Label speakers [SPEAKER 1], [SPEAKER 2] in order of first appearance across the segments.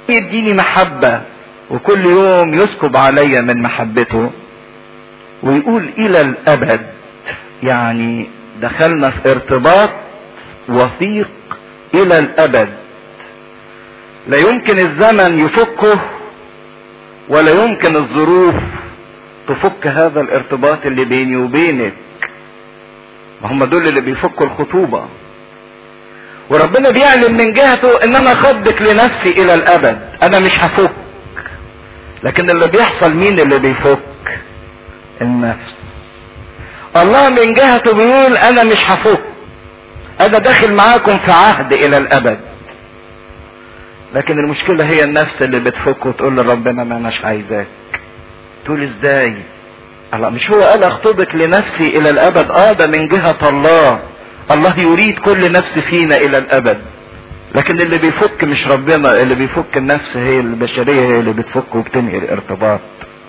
[SPEAKER 1] يديني محبة وكل يوم يسكب عليا من محبته ويقول الى الابد يعني دخلنا في ارتباط وثيق الى الابد لا يمكن الزمن يفكه ولا يمكن الظروف تفك هذا الارتباط اللي بيني وبينك ما هم دول اللي بيفكوا الخطوبة وربنا بيعلن من جهته ان انا خضك لنفسي الى الابد انا مش هفك لكن اللي بيحصل مين اللي بيفك النفس الله من جهته بيقول انا مش هفك انا داخل معاكم في عهد الى الابد لكن المشكلة هي النفس اللي بتفك وتقول لربنا ما اناش عايزاك تقول ازاي الله مش هو قال اخطبك لنفسي الى الابد اه ده من جهة الله الله يريد كل نفس فينا الى الابد لكن اللي بيفك مش ربنا اللي بيفك النفس هي البشرية هي اللي بتفك وبتنهي الارتباط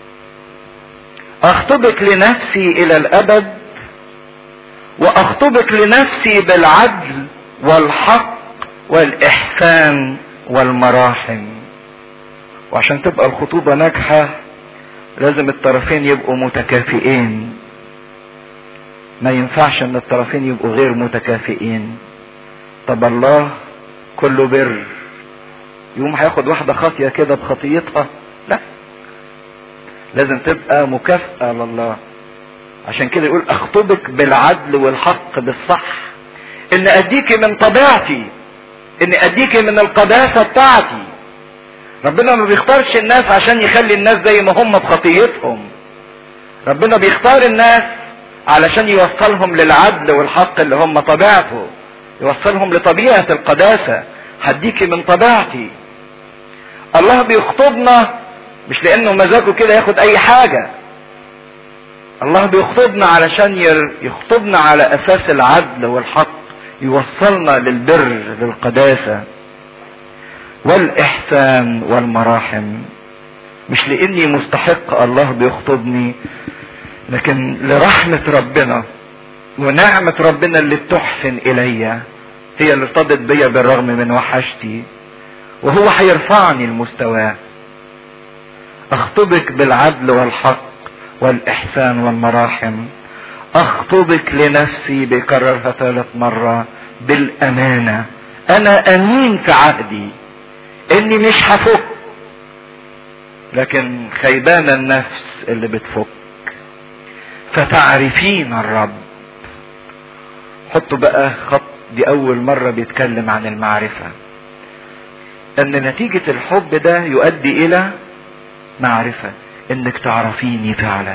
[SPEAKER 1] اخطبك لنفسي الى الابد واخطبك لنفسي بالعدل والحق والاحسان والمراحم وعشان تبقى الخطوبة ناجحة لازم الطرفين يبقوا متكافئين ما ينفعش ان الطرفين يبقوا غير متكافئين طب الله كله بر يقوم هياخد واحدة خاطية كده بخطيتها لا لازم تبقى مكافأة لله عشان كده يقول اخطبك بالعدل والحق بالصح ان اديكي من طبيعتي ان اديكي من القداسة بتاعتي ربنا ما بيختارش الناس عشان يخلي الناس زي ما هم بخطيتهم ربنا بيختار الناس علشان يوصلهم للعدل والحق اللي هم طبيعته يوصلهم لطبيعة القداسة هديكي من طبيعتي الله بيخطبنا مش لانه مزاجه كده ياخد اي حاجة الله بيخطبنا علشان يخطبنا على اساس العدل والحق يوصلنا للبر للقداسة والاحسان والمراحم مش لاني مستحق الله بيخطبني لكن لرحمة ربنا ونعمة ربنا اللي بتحسن الي هي اللي ارتضت بيا بالرغم من وحشتي وهو هيرفعني المستوى اخطبك بالعدل والحق والاحسان والمراحم اخطبك لنفسي بيكررها ثلاث مرة بالامانة انا امين في عهدي اني مش هفك لكن خيبان النفس اللي بتفك فتعرفين الرب حطوا بقى خط دي اول مرة بيتكلم عن المعرفة ان نتيجة الحب ده يؤدي الى معرفة انك تعرفيني فعلا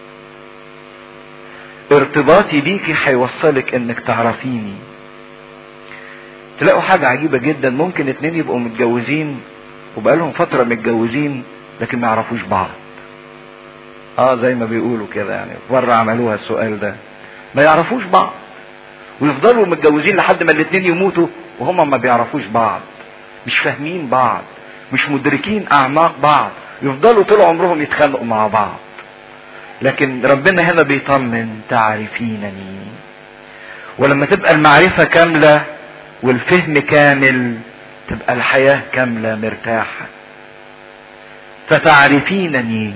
[SPEAKER 1] ارتباطي بيكي هيوصلك انك تعرفيني تلاقوا حاجة عجيبة جدا ممكن اتنين يبقوا متجوزين وبقالهم فترة متجوزين لكن ما يعرفوش بعض اه زي ما بيقولوا كده يعني مرة عملوها السؤال ده ما يعرفوش بعض ويفضلوا متجوزين لحد ما الاتنين يموتوا وهم ما بيعرفوش بعض مش فاهمين بعض مش مدركين اعماق بعض يفضلوا طول عمرهم يتخانقوا مع بعض لكن ربنا هنا بيطمن تعرفينني ولما تبقى المعرفة كاملة والفهم كامل تبقى الحياة كاملة مرتاحة فتعرفينني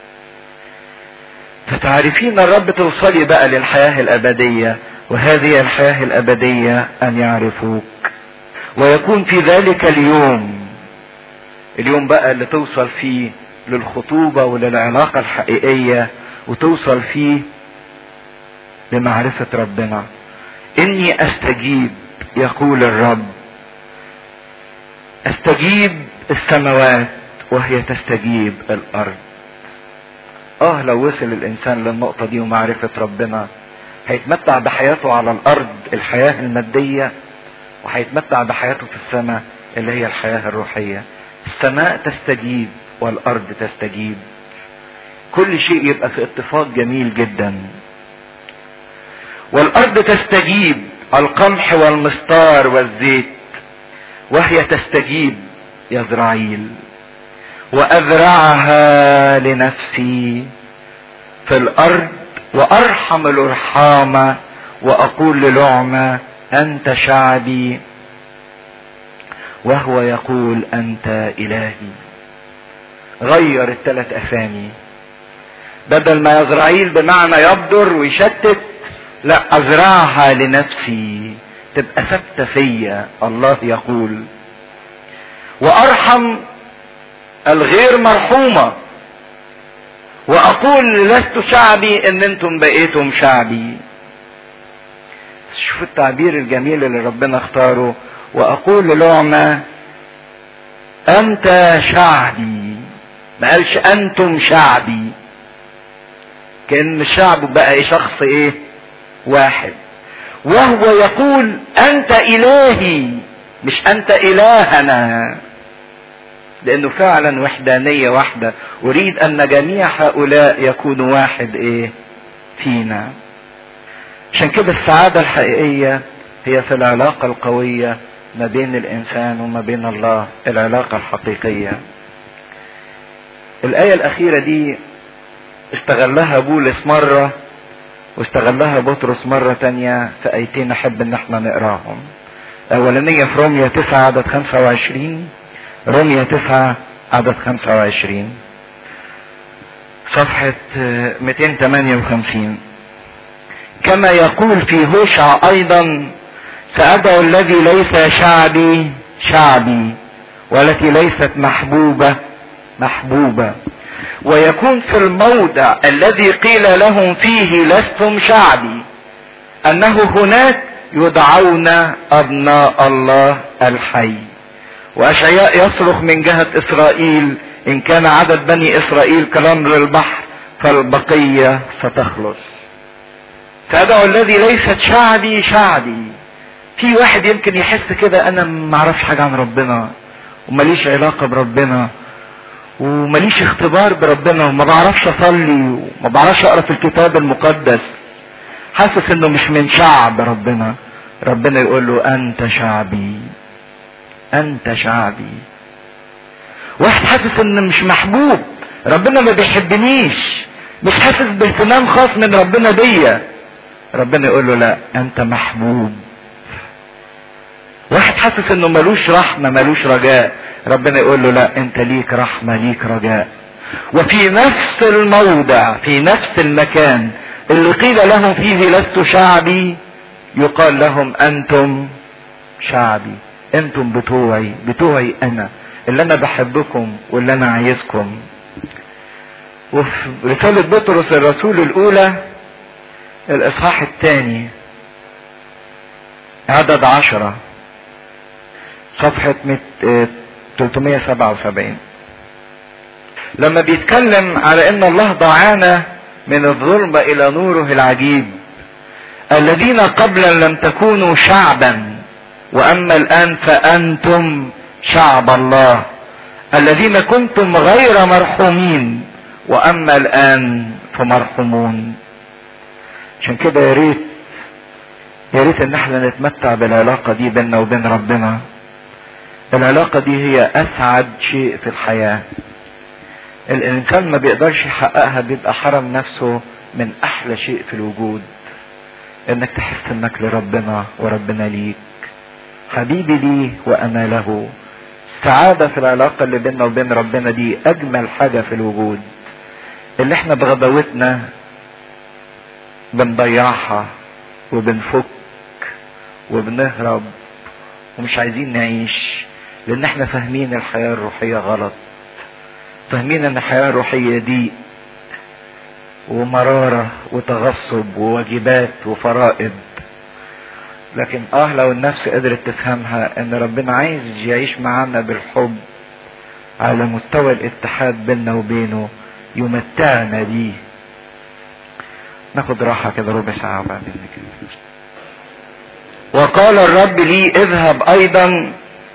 [SPEAKER 1] فتعرفين الرب توصلي بقى للحياة الأبدية وهذه الحياة الأبدية أن يعرفوك ويكون في ذلك اليوم اليوم بقى اللي توصل فيه للخطوبة وللعلاقة الحقيقية وتوصل فيه لمعرفة ربنا إني أستجيب يقول الرب أستجيب السماوات وهي تستجيب الأرض اه لو وصل الانسان للنقطة دي ومعرفة ربنا هيتمتع بحياته على الارض الحياة المادية وهيتمتع بحياته في السماء اللي هي الحياة الروحية السماء تستجيب والارض تستجيب كل شيء يبقى في اتفاق جميل جدا والارض تستجيب القمح والمستار والزيت وهي تستجيب يزرعيل وازرعها لنفسي في الارض وارحم الارحام واقول للعمى انت شعبي وهو يقول انت الهي غير الثلاث اسامي بدل ما يزرعيل بمعنى يبدر ويشتت لا ازرعها لنفسي تبقى ثابته فيا الله يقول وارحم الغير مرحومه واقول لست شعبي ان انتم بقيتم شعبي شوف التعبير الجميل اللي ربنا اختاره واقول للعمى انت شعبي ما قالش انتم شعبي كان الشعب بقى ايه شخص ايه واحد وهو يقول انت الهي مش انت الهنا لانه فعلا وحدانية واحدة اريد ان جميع هؤلاء يكونوا واحد ايه فينا عشان كده السعادة الحقيقية هي في العلاقة القوية ما بين الانسان وما بين الله العلاقة الحقيقية الآية الأخيرة دي استغلها بولس مرة واستغلها بطرس مرة تانية في آيتين أحب إن احنا نقراهم. الأولانية في رومية 9 عدد 25 رومية 9 عدد 25 صفحة 258 كما يقول في هوشع أيضا سأدعو الذي ليس شعبي شعبي والتي ليست محبوبة محبوبة ويكون في الموضع الذي قيل لهم فيه لستم شعبي انه هناك يدعون ابناء الله الحي واشعياء يصرخ من جهة اسرائيل ان كان عدد بني اسرائيل كنمر البحر فالبقية ستخلص تدعو الذي ليست شعبي شعبي في واحد يمكن يحس كده انا ما اعرفش حاجة عن ربنا ومليش علاقة بربنا ومليش اختبار بربنا وما بعرفش اصلي وما بعرفش اقرا في الكتاب المقدس حاسس انه مش من شعب ربنا ربنا يقول له انت شعبي انت شعبي واحد حاسس ان مش محبوب ربنا ما بيحبنيش مش حاسس باهتمام خاص من ربنا بيا ربنا يقول له لا انت محبوب واحد حاسس انه ملوش رحمة ملوش رجاء ربنا يقول له لا انت ليك رحمة ليك رجاء وفي نفس الموضع في نفس المكان اللي قيل لهم فيه لست شعبي يقال لهم انتم شعبي انتم بتوعي بتوعي انا اللي انا بحبكم واللي انا عايزكم وفي رسالة بطرس الرسول الاولى الاصحاح الثاني عدد عشرة صفحة 377 لما بيتكلم على ان الله دعانا من الظلمة الى نوره العجيب الذين قبلا لم تكونوا شعبا واما الان فانتم شعب الله الذين كنتم غير مرحومين واما الان فمرحومون عشان كده يا ريت يا ريت ان احنا نتمتع بالعلاقة دي بيننا وبين ربنا العلاقة دي هي اسعد شيء في الحياة الانسان ما بيقدرش يحققها بيبقى حرم نفسه من احلى شيء في الوجود انك تحس انك لربنا وربنا ليك حبيبي لي وانا له السعادة في العلاقة اللي بيننا وبين ربنا دي اجمل حاجة في الوجود اللي احنا بغباوتنا بنضيعها وبنفك وبنهرب ومش عايزين نعيش لان احنا فاهمين الحياة الروحية غلط فاهمين ان الحياة الروحية دي ومرارة وتغصب وواجبات وفرائض لكن اه لو النفس قدرت تفهمها ان ربنا عايز يعيش معانا بالحب على مستوى الاتحاد بيننا وبينه يمتعنا بيه ناخد راحة كده ربع ساعة بعدين كده وقال الرب لي اذهب ايضا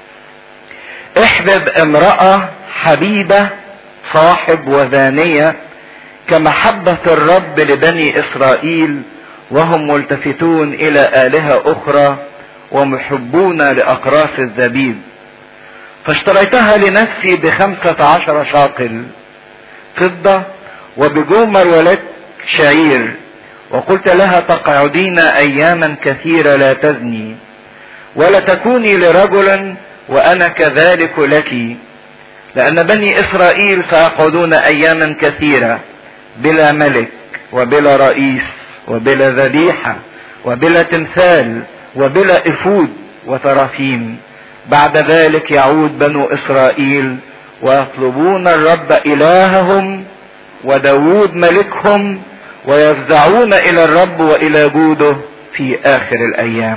[SPEAKER 1] احبب امرأة حبيبة صاحب وذانية كمحبة الرب لبني اسرائيل وهم ملتفتون الى الهة اخرى ومحبون لاقراص الزبيب فاشتريتها لنفسي بخمسة عشر شاقل فضة وبجومر ولك شعير وقلت لها تقعدين اياما كثيرة لا تزني ولا تكوني لرجل وانا كذلك لك لان بني اسرائيل سيقعدون اياما كثيره بلا ملك وبلا رئيس وبلا ذبيحه وبلا تمثال وبلا افود وتراثيم بعد ذلك يعود بنو اسرائيل ويطلبون الرب الههم وداود ملكهم ويفزعون الى الرب والى جوده في اخر الايام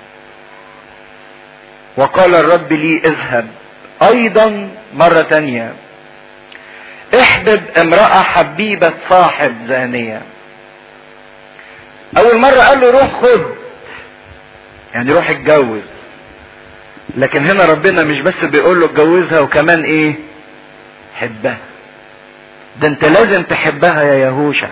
[SPEAKER 1] وقال الرب لي اذهب ايضا مرة تانية احبب امرأة حبيبة صاحب زانية اول مرة قال له روح خد يعني روح اتجوز لكن هنا ربنا مش بس بيقول له اتجوزها وكمان ايه حبها ده انت لازم تحبها يا يهوشع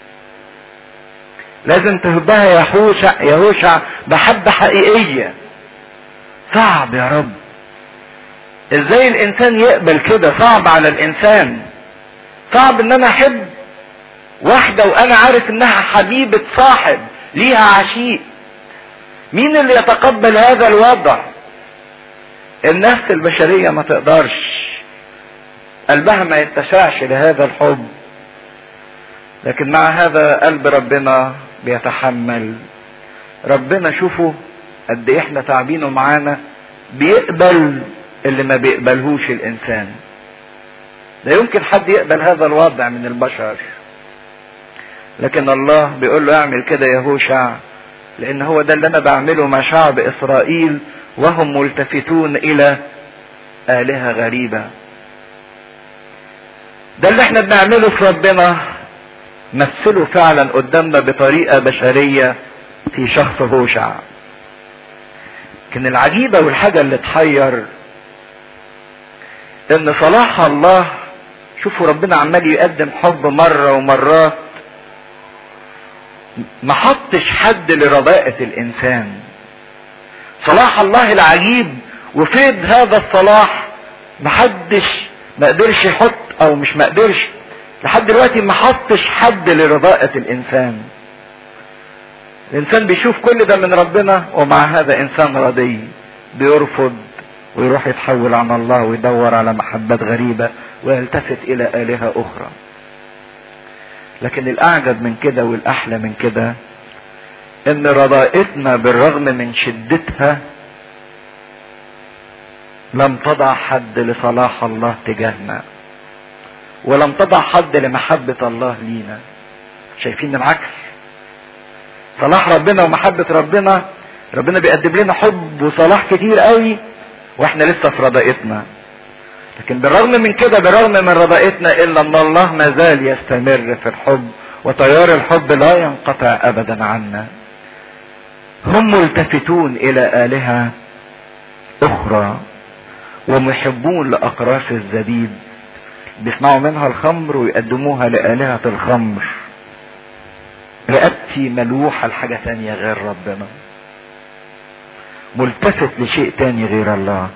[SPEAKER 1] لازم تحبها يا يهوشع يهوشع بحبة حقيقية صعب يا رب ازاي الانسان يقبل كده صعب على الانسان صعب ان انا احب واحدة وانا عارف انها حبيبة صاحب ليها عشيق مين اللي يتقبل هذا الوضع النفس البشرية ما تقدرش قلبها ما يتسعش لهذا الحب لكن مع هذا قلب ربنا بيتحمل ربنا شوفوا قد ايه احنا تعبينه معانا بيقبل اللي ما بيقبلهوش الانسان لا يمكن حد يقبل هذا الوضع من البشر لكن الله بيقول له اعمل كده يا هوشع لان هو ده اللي انا بعمله مع شعب اسرائيل وهم ملتفتون الى الهه غريبه ده اللي احنا بنعمله في ربنا مثله فعلا قدامنا بطريقه بشريه في شخص هوشع لكن العجيبه والحاجه اللي تحير ان صلاح الله شوفوا ربنا عمال يقدم حب مرة ومرات ما حطش حد لرضاءة الانسان صلاح الله العجيب وفيد هذا الصلاح محدش ما قدرش يحط او مش ما قدرش لحد دلوقتي ما حطش حد لرضاءة الانسان الانسان بيشوف كل ده من ربنا ومع هذا انسان رضي بيرفض ويروح يتحول عن الله ويدور على محبات غريبة ويلتفت إلى آلهة أخرى لكن الأعجب من كده والأحلى من كده إن رضائتنا بالرغم من شدتها لم تضع حد لصلاح الله تجاهنا ولم تضع حد لمحبة الله لينا شايفين العكس صلاح ربنا ومحبة ربنا ربنا بيقدم لنا حب وصلاح كتير قوي واحنا لسه في رضائتنا لكن بالرغم من كده بالرغم من رضائتنا الا ان الله ما زال يستمر في الحب وتيار الحب لا ينقطع ابدا عنا هم ملتفتون الى الهه اخرى ومحبون لاقراص الزبيب بيصنعوا منها الخمر ويقدموها لآلهة الخمر رقبتي ملوحة لحاجة تانية غير ربنا ملتفت لشيء تاني غير الله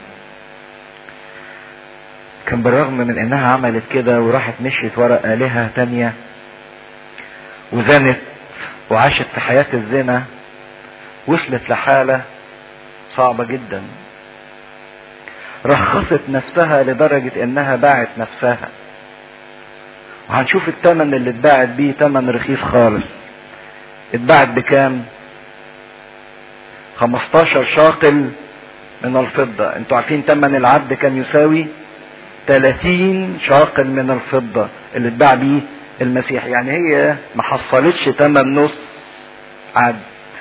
[SPEAKER 1] كان بالرغم من انها عملت كده وراحت مشيت ورا آلهة تانية وزنت وعاشت في حياة الزنا وصلت لحالة صعبة جدا رخصت نفسها لدرجة انها باعت نفسها وهنشوف الثمن اللي اتباعت بيه ثمن رخيص خالص اتباعت بكام 15 شاقل من الفضة انتوا عارفين ثمن العبد كان يساوي 30 شاقل من الفضة اللي اتباع بيه المسيح يعني هي ما حصلتش ثمن نص عبد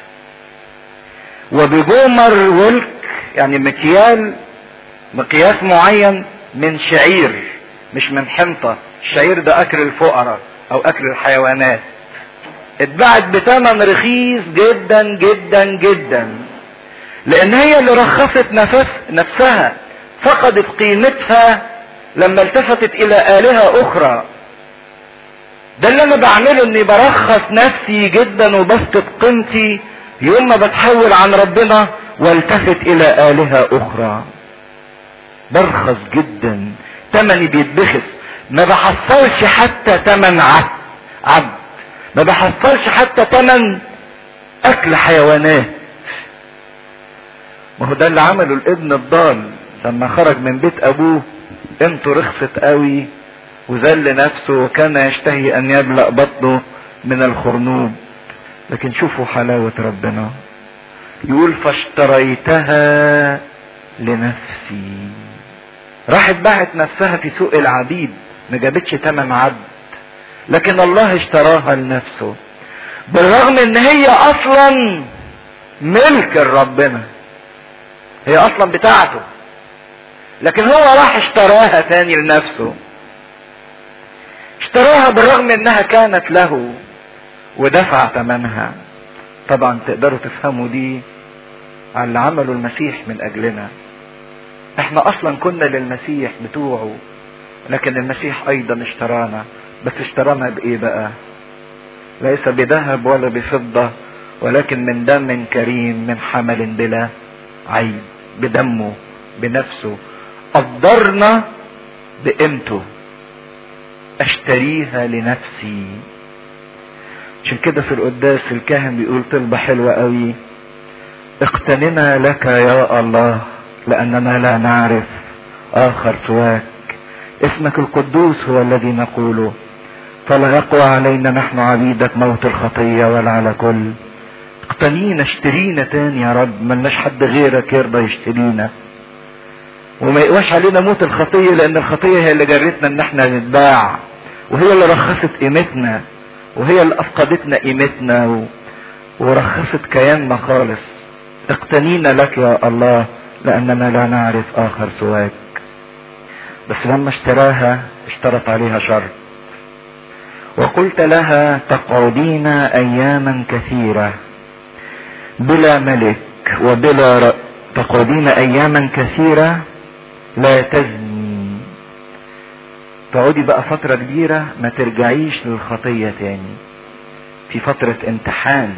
[SPEAKER 1] وبجومر ولك يعني مكيال مقياس معين من شعير مش من حنطة الشعير ده اكل الفقراء او اكل الحيوانات اتباعت بثمن رخيص جدا جدا جدا لان هي اللي رخصت نفس نفسها فقدت قيمتها لما التفتت الى الهة اخرى ده اللي انا بعمله اني برخص نفسي جدا وبفقد قيمتي يوم ما بتحول عن ربنا والتفت الى الهة اخرى برخص جدا تمني بيتبخس ما بحصلش حتى تمن عبد عبد ما بحصلش حتى تمن اكل حيوانات ما هو ده اللي عمله الابن الضال لما خرج من بيت ابوه قيمته رخصت قوي وذل نفسه وكان يشتهي ان يملأ بطنه من الخرنوب لكن شوفوا حلاوة ربنا يقول فاشتريتها لنفسي راحت باعت نفسها في سوق العبيد ما جابتش تمن عبد لكن الله اشتراها لنفسه بالرغم ان هي اصلا ملك ربنا هي اصلا بتاعته لكن هو راح اشتراها تاني لنفسه اشتراها بالرغم انها كانت له ودفع ثمنها طبعا تقدروا تفهموا دي على اللي عمله المسيح من اجلنا احنا اصلا كنا للمسيح بتوعه لكن المسيح ايضا اشترانا بس اشترانا بايه بقى ليس بذهب ولا بفضة ولكن من دم كريم من حمل بلا عيب بدمه بنفسه قدرنا بقيمته اشتريها لنفسي عشان كده في القداس الكاهن بيقول طلبة حلوة قوي اقتننا لك يا الله لاننا لا نعرف اخر سواك اسمك القدوس هو الذي نقوله فلا يقوى علينا نحن عبيدك موت الخطية ولا على كل اقتنينا اشترينا تاني يا رب ملناش حد غيرك يرضى يشترينا وما يقواش علينا موت الخطية لان الخطية هي اللي جرتنا ان احنا نتباع وهي اللي رخصت قيمتنا وهي اللي افقدتنا قيمتنا و... ورخصت كياننا خالص اقتنينا لك يا الله لاننا لا نعرف اخر سواك بس لما اشتراها اشترط عليها شرط وقلت لها تقعدين اياما كثيرة بلا ملك وبلا ر... تقعدين اياما كثيرة لا تزني تقعدي بقى فترة كبيرة ما ترجعيش للخطية تاني في فترة امتحان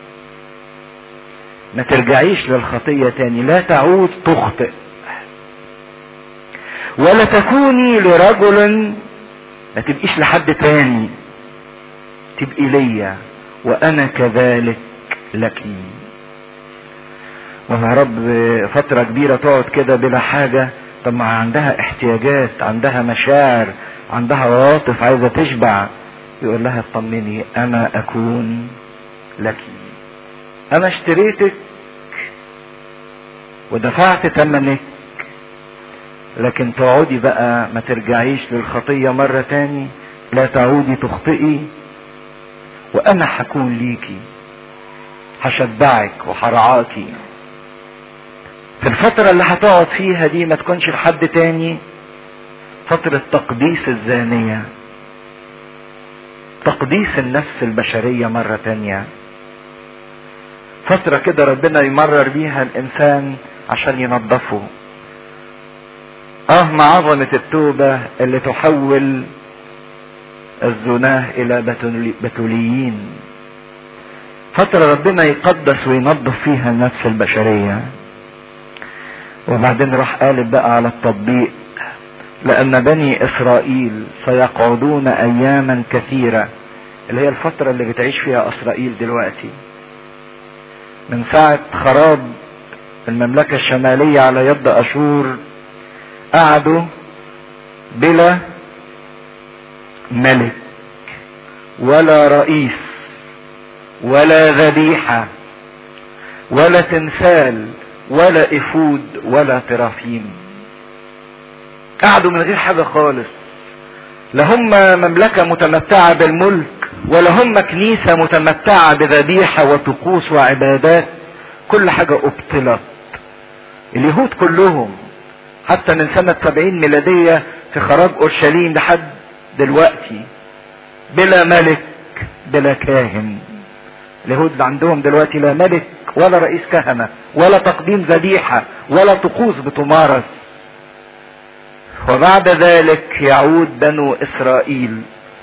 [SPEAKER 1] ما ترجعيش للخطية تاني لا تعود تخطئ ولا تكوني لرجل ما تبقيش لحد تاني تبقي ليا وانا كذلك لك ويا رب فترة كبيرة تقعد كده بلا حاجة طب ما عندها احتياجات عندها مشاعر عندها عواطف عايزة تشبع يقول لها اطمني انا اكون لك انا اشتريتك ودفعت ثمنك لكن تقعدي بقى ما ترجعيش للخطية مرة تاني لا تعودي تخطئي وانا هكون ليكي هشبعك وهرعاكي في الفترة اللي هتقعد فيها دي ما تكونش لحد تاني فترة تقديس الزانية تقديس النفس البشرية مرة تانية فترة كده ربنا يمرر بيها الإنسان عشان ينظفه اه مع عظمة التوبة اللي تحول الزناه الى بتوليين فترة ربنا يقدس وينظف فيها النفس البشرية وبعدين راح قالب بقى على التطبيق لان بني اسرائيل سيقعدون اياما كثيرة اللي هي الفترة اللي بتعيش فيها اسرائيل دلوقتي من ساعة خراب المملكة الشمالية على يد اشور قعدوا بلا ملك ولا رئيس ولا ذبيحة ولا تمثال ولا افود ولا ترافيم قعدوا من غير حاجة خالص لا هم مملكة متمتعة بالملك ولا هم كنيسة متمتعة بذبيحة وطقوس وعبادات كل حاجة ابطلت اليهود كلهم حتى من سنة سبعين ميلادية في خراب اورشليم لحد دلوقتي بلا ملك بلا كاهن اليهود عندهم دلوقتي لا ملك ولا رئيس كهنة ولا تقديم ذبيحة ولا طقوس بتمارس وبعد ذلك يعود بنو اسرائيل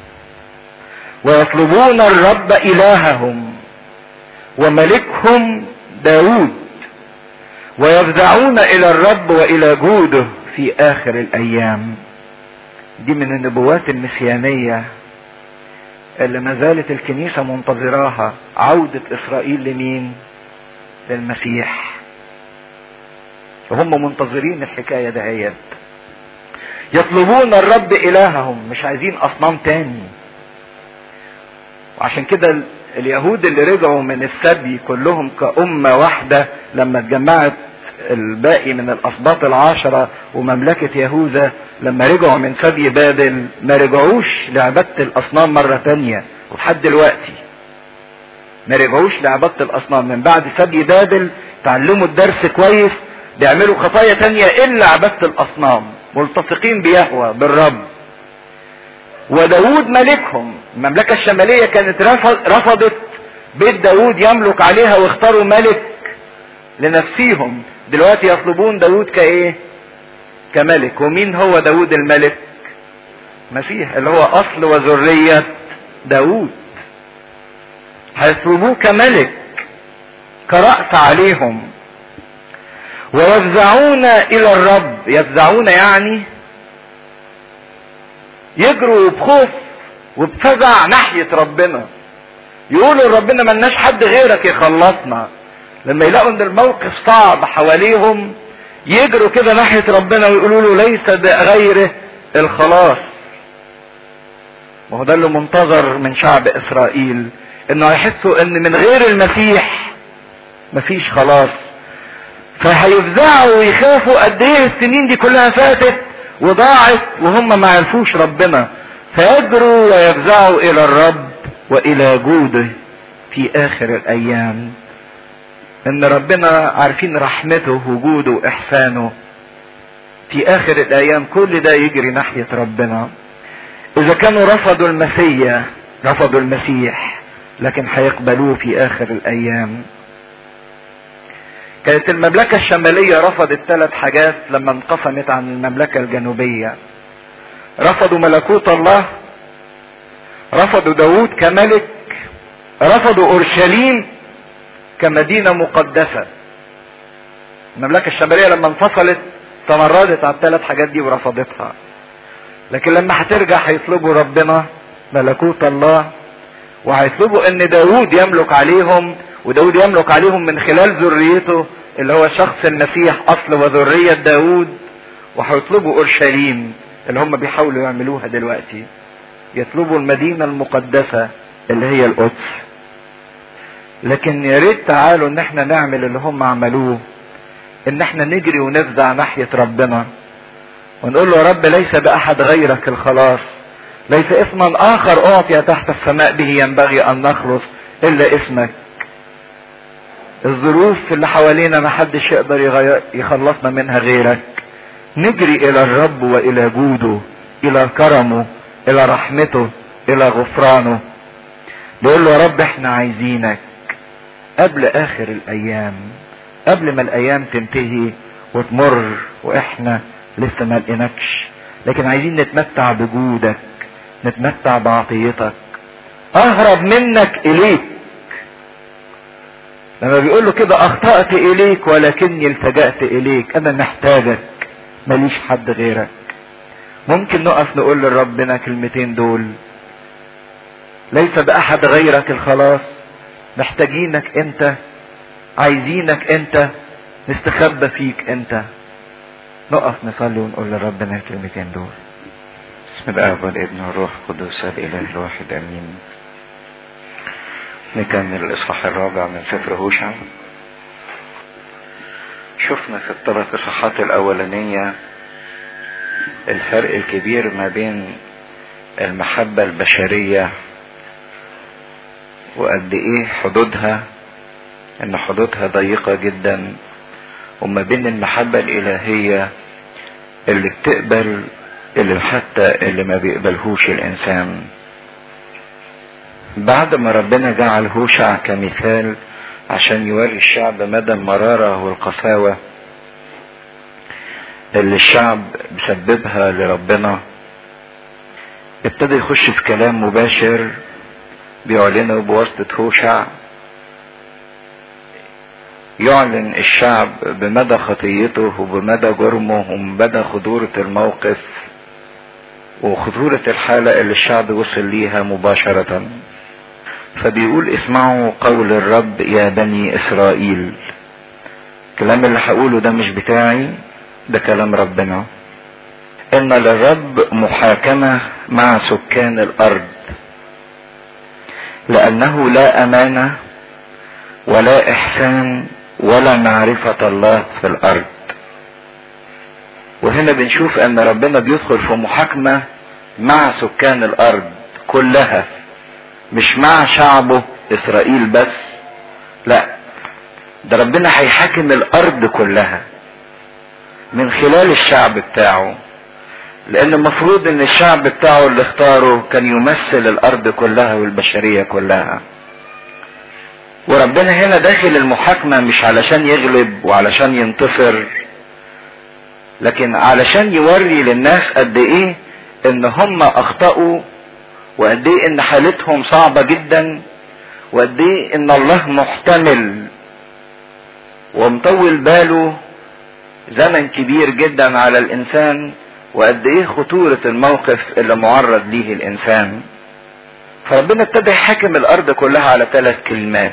[SPEAKER 1] ويطلبون الرب الههم وملكهم داود ويفزعون الى الرب والى جوده في اخر الايام دي من النبوات المسيانية اللي ما زالت الكنيسة منتظراها عودة اسرائيل لمين للمسيح وهم منتظرين الحكاية دهيت يطلبون الرب إلههم مش عايزين أصنام تاني وعشان كده اليهود اللي رجعوا من السبي كلهم كأمة واحدة لما اتجمعت الباقي من الأسباط العشرة ومملكة يهوذا لما رجعوا من سبي بابل ما رجعوش لعبادة الأصنام مرة تانية ولحد دلوقتي ما رجعوش لعبادة الأصنام من بعد سبي بابل تعلموا الدرس كويس بيعملوا خطايا تانية إلا عبادة الأصنام ملتصقين بيهوى بالرب وداود ملكهم المملكة الشمالية كانت رفضت بيت داود يملك عليها واختاروا ملك لنفسيهم دلوقتي يطلبون داود كايه كملك ومين هو داود الملك مسيح اللي هو اصل وذرية داود هيطلبوه كملك كرأس عليهم ويفزعون الى الرب يفزعون يعني يجروا بخوف وبفزع ناحية ربنا يقولوا لربنا ملناش حد غيرك يخلصنا لما يلاقوا ان الموقف صعب حواليهم يجروا كده ناحية ربنا ويقولوا له ليس بغيره الخلاص وهو ده اللي منتظر من شعب اسرائيل انه هيحسوا ان من غير المسيح مفيش خلاص فهيفزعوا ويخافوا قد ايه السنين دي كلها فاتت وضاعت وهم ما عرفوش ربنا فيجروا ويفزعوا الى الرب والى جوده في اخر الايام ان ربنا عارفين رحمته وجوده واحسانه في اخر الايام كل ده يجري ناحية ربنا اذا كانوا رفضوا المسيح رفضوا المسيح لكن هيقبلوه في اخر الايام كانت المملكة الشمالية رفضت ثلاث حاجات لما انقسمت عن المملكة الجنوبية رفضوا ملكوت الله رفضوا داود كملك رفضوا اورشليم كمدينة مقدسة المملكة الشمالية لما انفصلت تمردت على الثلاث حاجات دي ورفضتها لكن لما هترجع هيطلبوا ربنا ملكوت الله وهيطلبوا ان داود يملك عليهم وداود يملك عليهم من خلال ذريته اللي هو شخص المسيح اصل وذرية داود وهيطلبوا اورشليم اللي هم بيحاولوا يعملوها دلوقتي يطلبوا المدينة المقدسة اللي هي القدس لكن يا ريت تعالوا ان احنا نعمل اللي هم عملوه ان احنا نجري ونفزع ناحية ربنا ونقول له يا رب ليس باحد غيرك الخلاص ليس اسما اخر اعطي تحت السماء به ينبغي ان نخلص الا اسمك الظروف اللي حوالينا ما حدش يقدر يغير يخلصنا منها غيرك نجري الى الرب والى جوده الى كرمه الى رحمته الى غفرانه نقول له يا رب احنا عايزينك قبل اخر الايام قبل ما الايام تنتهي وتمر واحنا لسه ما لقيناكش لكن عايزين نتمتع بجودك نتمتع بعطيتك اهرب منك اليك لما بيقول له كده اخطأت اليك ولكني التجأت اليك انا محتاجك ماليش حد غيرك ممكن نقف نقول لربنا كلمتين دول ليس باحد غيرك الخلاص محتاجينك انت عايزينك انت نستخبى فيك انت نقف نصلي ونقول لربنا الكلمتين دول
[SPEAKER 2] بسم الاب والابن والروح القدس الاله الواحد امين نكمل الاصحاح الرابع من سفر هوشع شفنا في الثلاث اصحاحات الاولانيه الفرق الكبير ما بين المحبه البشريه وقد ايه حدودها ان حدودها ضيقة جدا وما بين المحبة الالهية اللي بتقبل اللي حتى اللي ما بيقبلهوش الانسان بعد ما ربنا جعل هوشع كمثال عشان يوري الشعب مدى المرارة والقساوة اللي الشعب بسببها لربنا ابتدى يخش في كلام مباشر بيعلنه بواسطة هوشع يعلن الشعب بمدى خطيته وبمدى جرمه وبمدى خطورة الموقف وخطورة الحالة اللي الشعب وصل ليها مباشرة فبيقول اسمعوا قول الرب يا بني اسرائيل الكلام اللي هقوله ده مش بتاعي ده كلام ربنا ان للرب محاكمة مع سكان الارض لانه لا امانة ولا احسان ولا معرفة الله في الارض وهنا بنشوف ان ربنا بيدخل في محاكمة مع سكان الارض كلها مش مع شعبه اسرائيل بس لا ده ربنا هيحاكم الارض كلها من خلال الشعب بتاعه لان المفروض ان الشعب بتاعه اللي اختاره كان يمثل الارض كلها والبشرية كلها وربنا هنا داخل المحاكمة مش علشان يغلب وعلشان ينتصر لكن علشان يوري للناس قد ايه ان هم اخطأوا وقد ايه ان حالتهم صعبة جدا وقد ايه ان الله محتمل ومطول باله زمن كبير جدا على الانسان وقد ايه خطورة الموقف اللي معرض ليه الانسان فربنا ابتدى يحاكم الارض كلها على ثلاث كلمات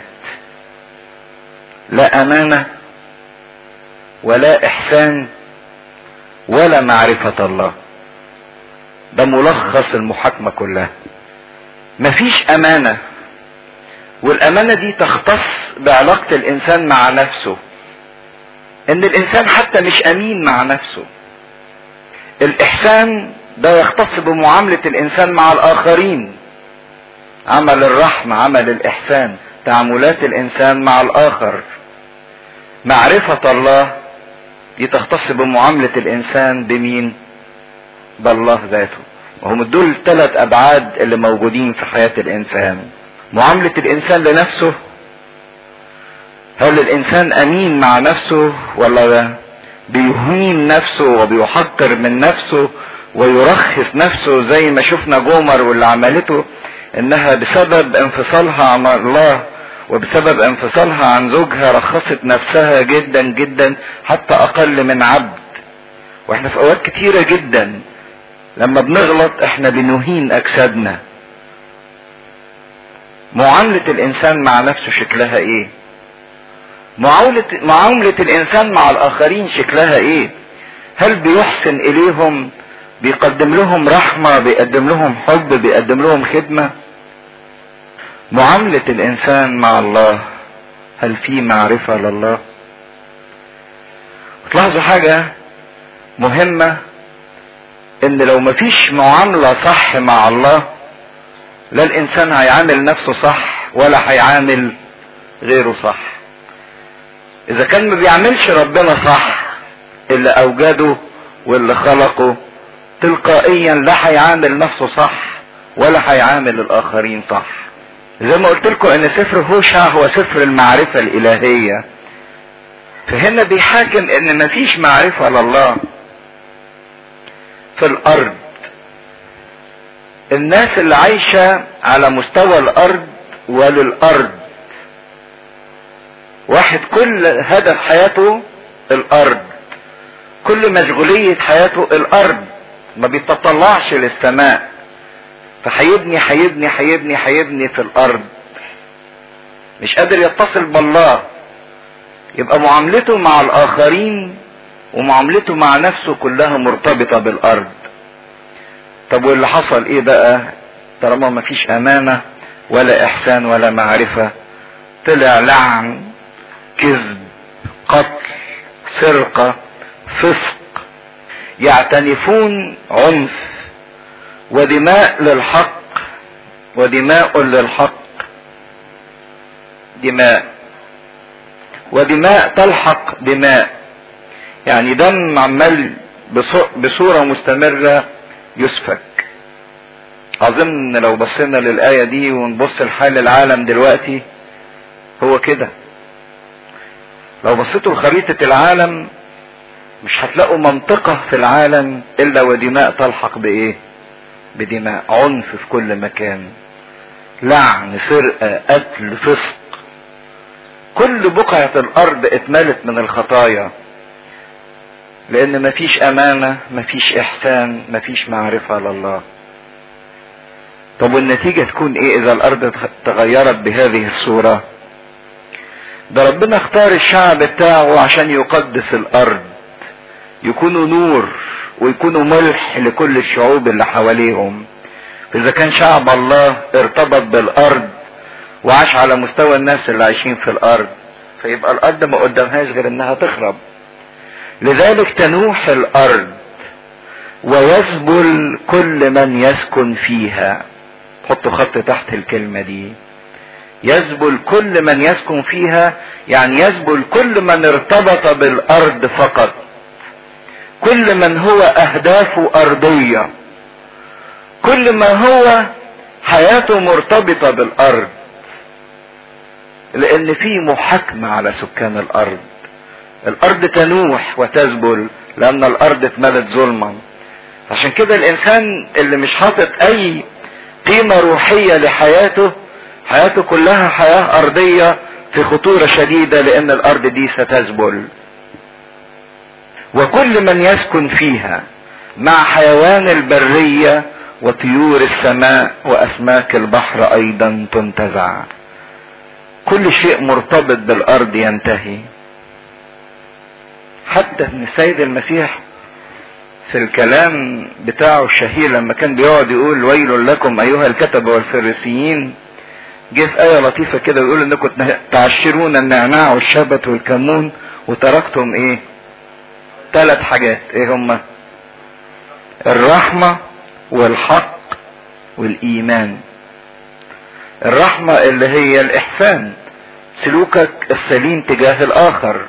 [SPEAKER 2] لا امانة ولا احسان ولا معرفة الله ده ملخص المحاكمة كلها مفيش امانة والامانة دي تختص بعلاقة الانسان مع نفسه ان الانسان حتى مش امين مع نفسه الاحسان ده يختص بمعاملة الانسان مع الاخرين عمل الرحمة عمل الاحسان تعاملات الانسان مع الاخر معرفة الله دي تختص بمعاملة الانسان بمين بالله ذاته وهم دول الثلاث ابعاد اللي موجودين في حياة الانسان معاملة الانسان لنفسه هل الانسان امين مع نفسه ولا بيهين نفسه وبيحقر من نفسه ويرخص نفسه زي ما شفنا جومر واللي عملته انها بسبب انفصالها عن الله وبسبب انفصالها عن زوجها رخصت نفسها جدا جدا حتى اقل من عبد واحنا في اوقات كتيرة جدا لما بنغلط احنا بنهين اجسادنا معاملة الانسان مع نفسه شكلها ايه معاملة, معاملة الانسان مع الاخرين شكلها ايه هل بيحسن اليهم بيقدم لهم رحمة بيقدم لهم حب بيقدم لهم خدمة معاملة الانسان مع الله هل في معرفة لله تلاحظوا حاجة مهمة ان لو مفيش معاملة صح مع الله لا الانسان هيعامل نفسه صح ولا هيعامل غيره صح اذا كان ما بيعملش ربنا صح اللي اوجده واللي خلقه تلقائيا لا هيعامل نفسه صح ولا هيعامل الاخرين صح زي ما قلت لكم ان سفر هوشع هو سفر المعرفة الالهية فهنا بيحاكم ان مفيش معرفة لله في الارض الناس اللي عايشة على مستوى الارض وللارض واحد كل هدف حياته الارض كل مشغولية حياته الارض ما بيتطلعش للسماء فهيبني هيبني هيبني هيبني في الارض مش قادر يتصل بالله يبقى معاملته مع الاخرين ومعاملته مع نفسه كلها مرتبطة بالارض طب واللي حصل ايه بقى طالما مفيش امانة ولا احسان ولا معرفة طلع لعن كذب قتل سرقة فسق يعتنفون عنف ودماء للحق ودماء للحق دماء ودماء تلحق دماء يعني دم عمال بصورة مستمرة يسفك اظن لو بصينا للآية دي ونبص لحال العالم دلوقتي هو كده لو بصيتوا لخريطة العالم مش هتلاقوا منطقة في العالم الا ودماء تلحق بايه بدماء عنف في كل مكان لعن سرقة قتل فسق كل بقعة الارض اتملت من الخطايا لان مفيش امانة مفيش احسان مفيش معرفة لله طب والنتيجة تكون ايه اذا الارض تغيرت بهذه الصورة ده ربنا اختار الشعب بتاعه عشان يقدس الارض يكونوا نور ويكونوا ملح لكل الشعوب اللي حواليهم فاذا كان شعب الله ارتبط بالارض وعاش على مستوى الناس اللي عايشين في الارض فيبقى الارض ما قدامهاش غير انها تخرب لذلك تنوح الارض ويذبل كل من يسكن فيها حطوا خط تحت الكلمة دي يذبل كل من يسكن فيها يعني يذبل كل من ارتبط بالارض فقط كل من هو اهدافه ارضية كل ما هو حياته مرتبطة بالارض لان في محاكمة على سكان الارض الارض تنوح وتذبل لان الارض اتملت ظلما عشان كده الانسان اللي مش حاطط اي قيمة روحية لحياته حياته كلها حياة ارضية في خطورة شديدة لان الارض دي ستذبل وكل من يسكن فيها مع حيوان البرية وطيور السماء واسماك البحر ايضا تنتزع كل شيء مرتبط بالارض ينتهي حتى ان السيد المسيح في الكلام بتاعه الشهير لما كان بيقعد يقول ويل لكم ايها الكتبه والفريسيين جه في آية لطيفة كده بيقول انكم تعشرون النعناع والشبت والكمون وتركتم ايه؟ ثلاث حاجات ايه هما؟ الرحمة والحق والإيمان. الرحمة اللي هي الإحسان سلوكك السليم تجاه الآخر.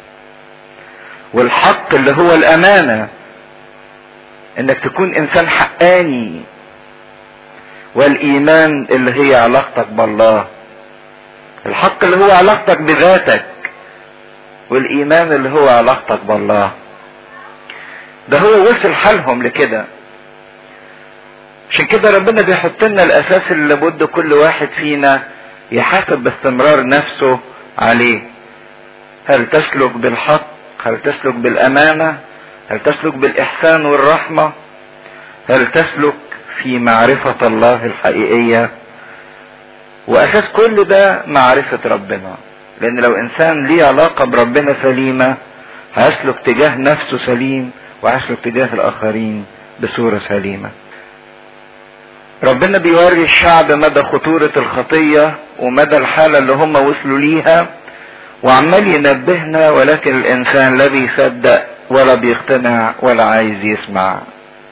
[SPEAKER 2] والحق اللي هو الأمانة انك تكون انسان حقاني والايمان اللي هي علاقتك بالله الحق اللي هو علاقتك بذاتك والايمان اللي هو علاقتك بالله ده هو وصل حالهم لكده عشان كده ربنا بيحط لنا الاساس اللي لابد كل واحد فينا يحاسب باستمرار نفسه عليه هل تسلك بالحق هل تسلك بالامانه هل تسلك بالاحسان والرحمه هل تسلك في معرفه الله الحقيقيه واساس كل ده معرفه ربنا لان لو انسان ليه علاقه بربنا سليمه هيسلك تجاه نفسه سليم وهيسلك تجاه الاخرين بصوره سليمه ربنا بيوري الشعب مدى خطورة الخطية ومدى الحالة اللي هم وصلوا ليها وعمال ينبهنا ولكن الإنسان لا بيصدق ولا بيقتنع ولا عايز يسمع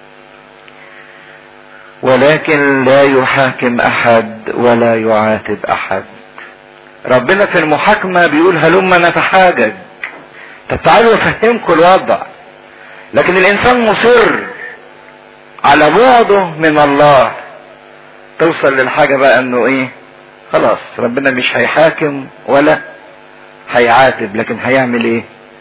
[SPEAKER 2] ولكن لا يحاكم أحد ولا يعاتب أحد ربنا في المحاكمة بيقول هلما نتحاجج طب تعالوا افهمكم الوضع لكن الإنسان مصر على بعده من الله توصل للحاجة بقى انه ايه خلاص ربنا مش هيحاكم ولا هيعاتب لكن هيعمل ايه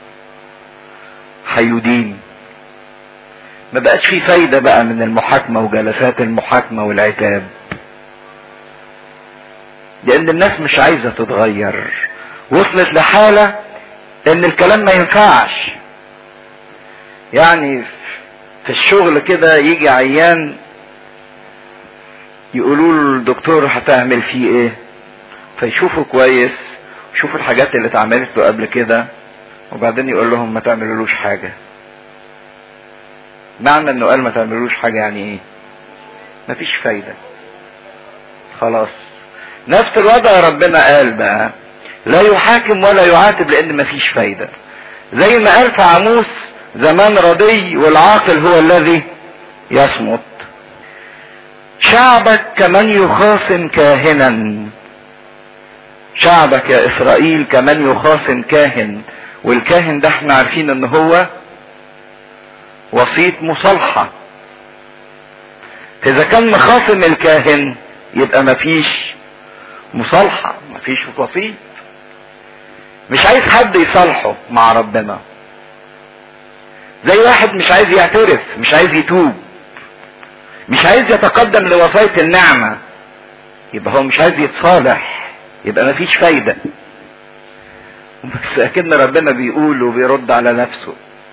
[SPEAKER 2] هيدين ما بقاش في فايدة بقى من المحاكمة وجلسات المحاكمة والعتاب لان الناس مش عايزة تتغير وصلت لحالة ان الكلام ما ينفعش يعني في الشغل كده يجي عيان يقولوا له الدكتور هتعمل فيه ايه فيشوفوا كويس يشوفوا الحاجات اللي اتعملت له قبل كده وبعدين يقول لهم ما تعملولوش حاجة معنى انه قال ما تعملولوش حاجة يعني ايه مفيش فايدة خلاص نفس الوضع ربنا قال بقى لا يحاكم ولا يعاتب لان مفيش فايدة زي ما قال في عاموس زمان رضي والعاقل هو الذي يصمت شعبك كمن يخاصم كاهنا شعبك يا اسرائيل كمن يخاصم كاهن والكاهن ده احنا عارفين ان هو وسيط مصالحة اذا كان مخاصم الكاهن يبقى مفيش مصالحة مفيش وسيط مش عايز حد يصالحه مع ربنا زي واحد مش عايز يعترف مش عايز يتوب مش عايز يتقدم لوصاية النعمة يبقى هو مش عايز يتصالح يبقى مفيش فايدة بس اكن ربنا بيقول وبيرد على نفسه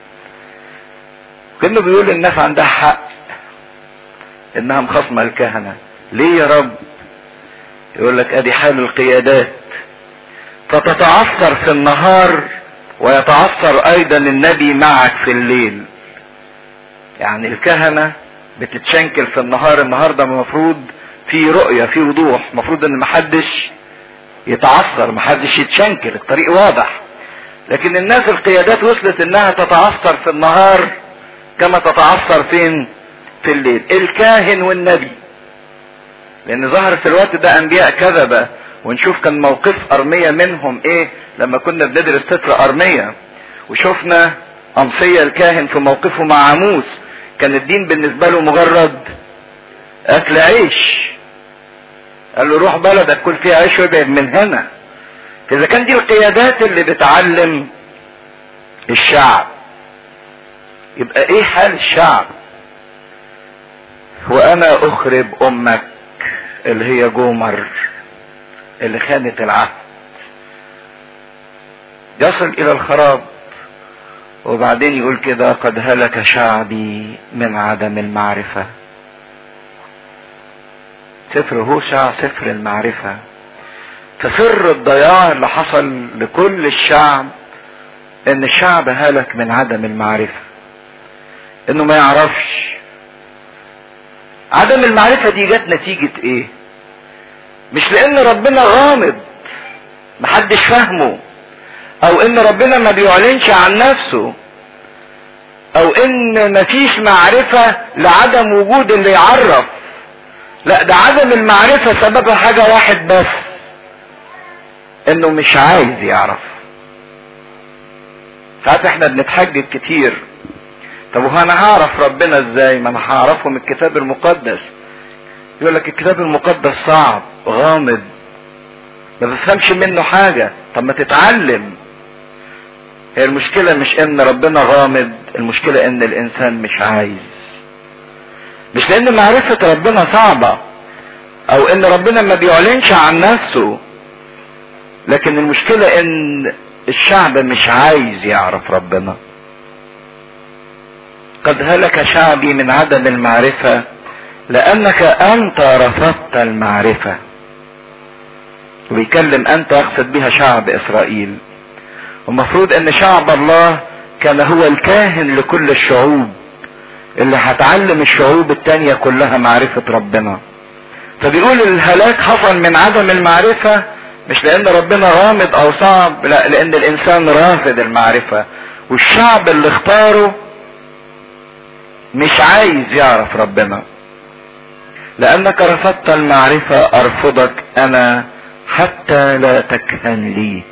[SPEAKER 2] كأنه بيقول الناس عندها حق انها مخاصمة الكهنة ليه يا رب يقول لك ادي حال القيادات
[SPEAKER 1] فتتعثر في النهار ويتعثر ايضا النبي معك في الليل يعني الكهنة بتتشنكل في النهار النهاردة المفروض في رؤية في وضوح المفروض ان محدش يتعثر محدش يتشنكل الطريق واضح لكن الناس القيادات وصلت انها تتعثر في النهار كما تتعثر فين في الليل الكاهن والنبي لان ظهر في الوقت ده انبياء كذبة ونشوف كان موقف ارمية منهم ايه لما كنا بندرس سفر ارمية وشفنا امصية الكاهن في موقفه مع عموس كان الدين بالنسبة له مجرد اكل عيش قال له روح بلدك كل فيها عيش وابعد من هنا اذا كان دي القيادات اللي بتعلم الشعب يبقى ايه حال الشعب وانا اخرب امك اللي هي جومر اللي خانت العهد يصل الى الخراب وبعدين يقول كده قد هلك شعبي من عدم المعرفة سفر هوشع سفر المعرفة فسر الضياع اللي حصل لكل الشعب ان الشعب هلك من عدم المعرفة انه ما يعرفش عدم المعرفة دي جت نتيجة ايه مش لان ربنا غامض محدش فاهمه او ان ربنا ما بيعلنش عن نفسه او ان مفيش معرفة لعدم وجود اللي يعرف لا ده عدم المعرفة سببها حاجة واحد بس انه مش عايز يعرف ساعات احنا بنتحجج كتير طب وانا هعرف ربنا ازاي ما انا هعرفه من الكتاب المقدس يقول لك الكتاب المقدس صعب غامض ما بفهمش منه حاجة طب ما تتعلم هي المشكلة مش ان ربنا غامض المشكلة ان الانسان مش عايز مش لان معرفة ربنا صعبة او ان ربنا ما بيعلنش عن نفسه لكن المشكلة ان الشعب مش عايز يعرف ربنا قد هلك شعبي من عدم المعرفة لانك انت رفضت المعرفة وبيكلم انت يقصد بها شعب اسرائيل ومفروض ان شعب الله كان هو الكاهن لكل الشعوب اللي هتعلم الشعوب التانية كلها معرفة ربنا فبيقول الهلاك حصل من عدم المعرفة مش لان ربنا غامض او صعب لا لان الانسان رافض المعرفة والشعب اللي اختاره مش عايز يعرف ربنا لانك رفضت المعرفة ارفضك انا حتى لا تكهن لي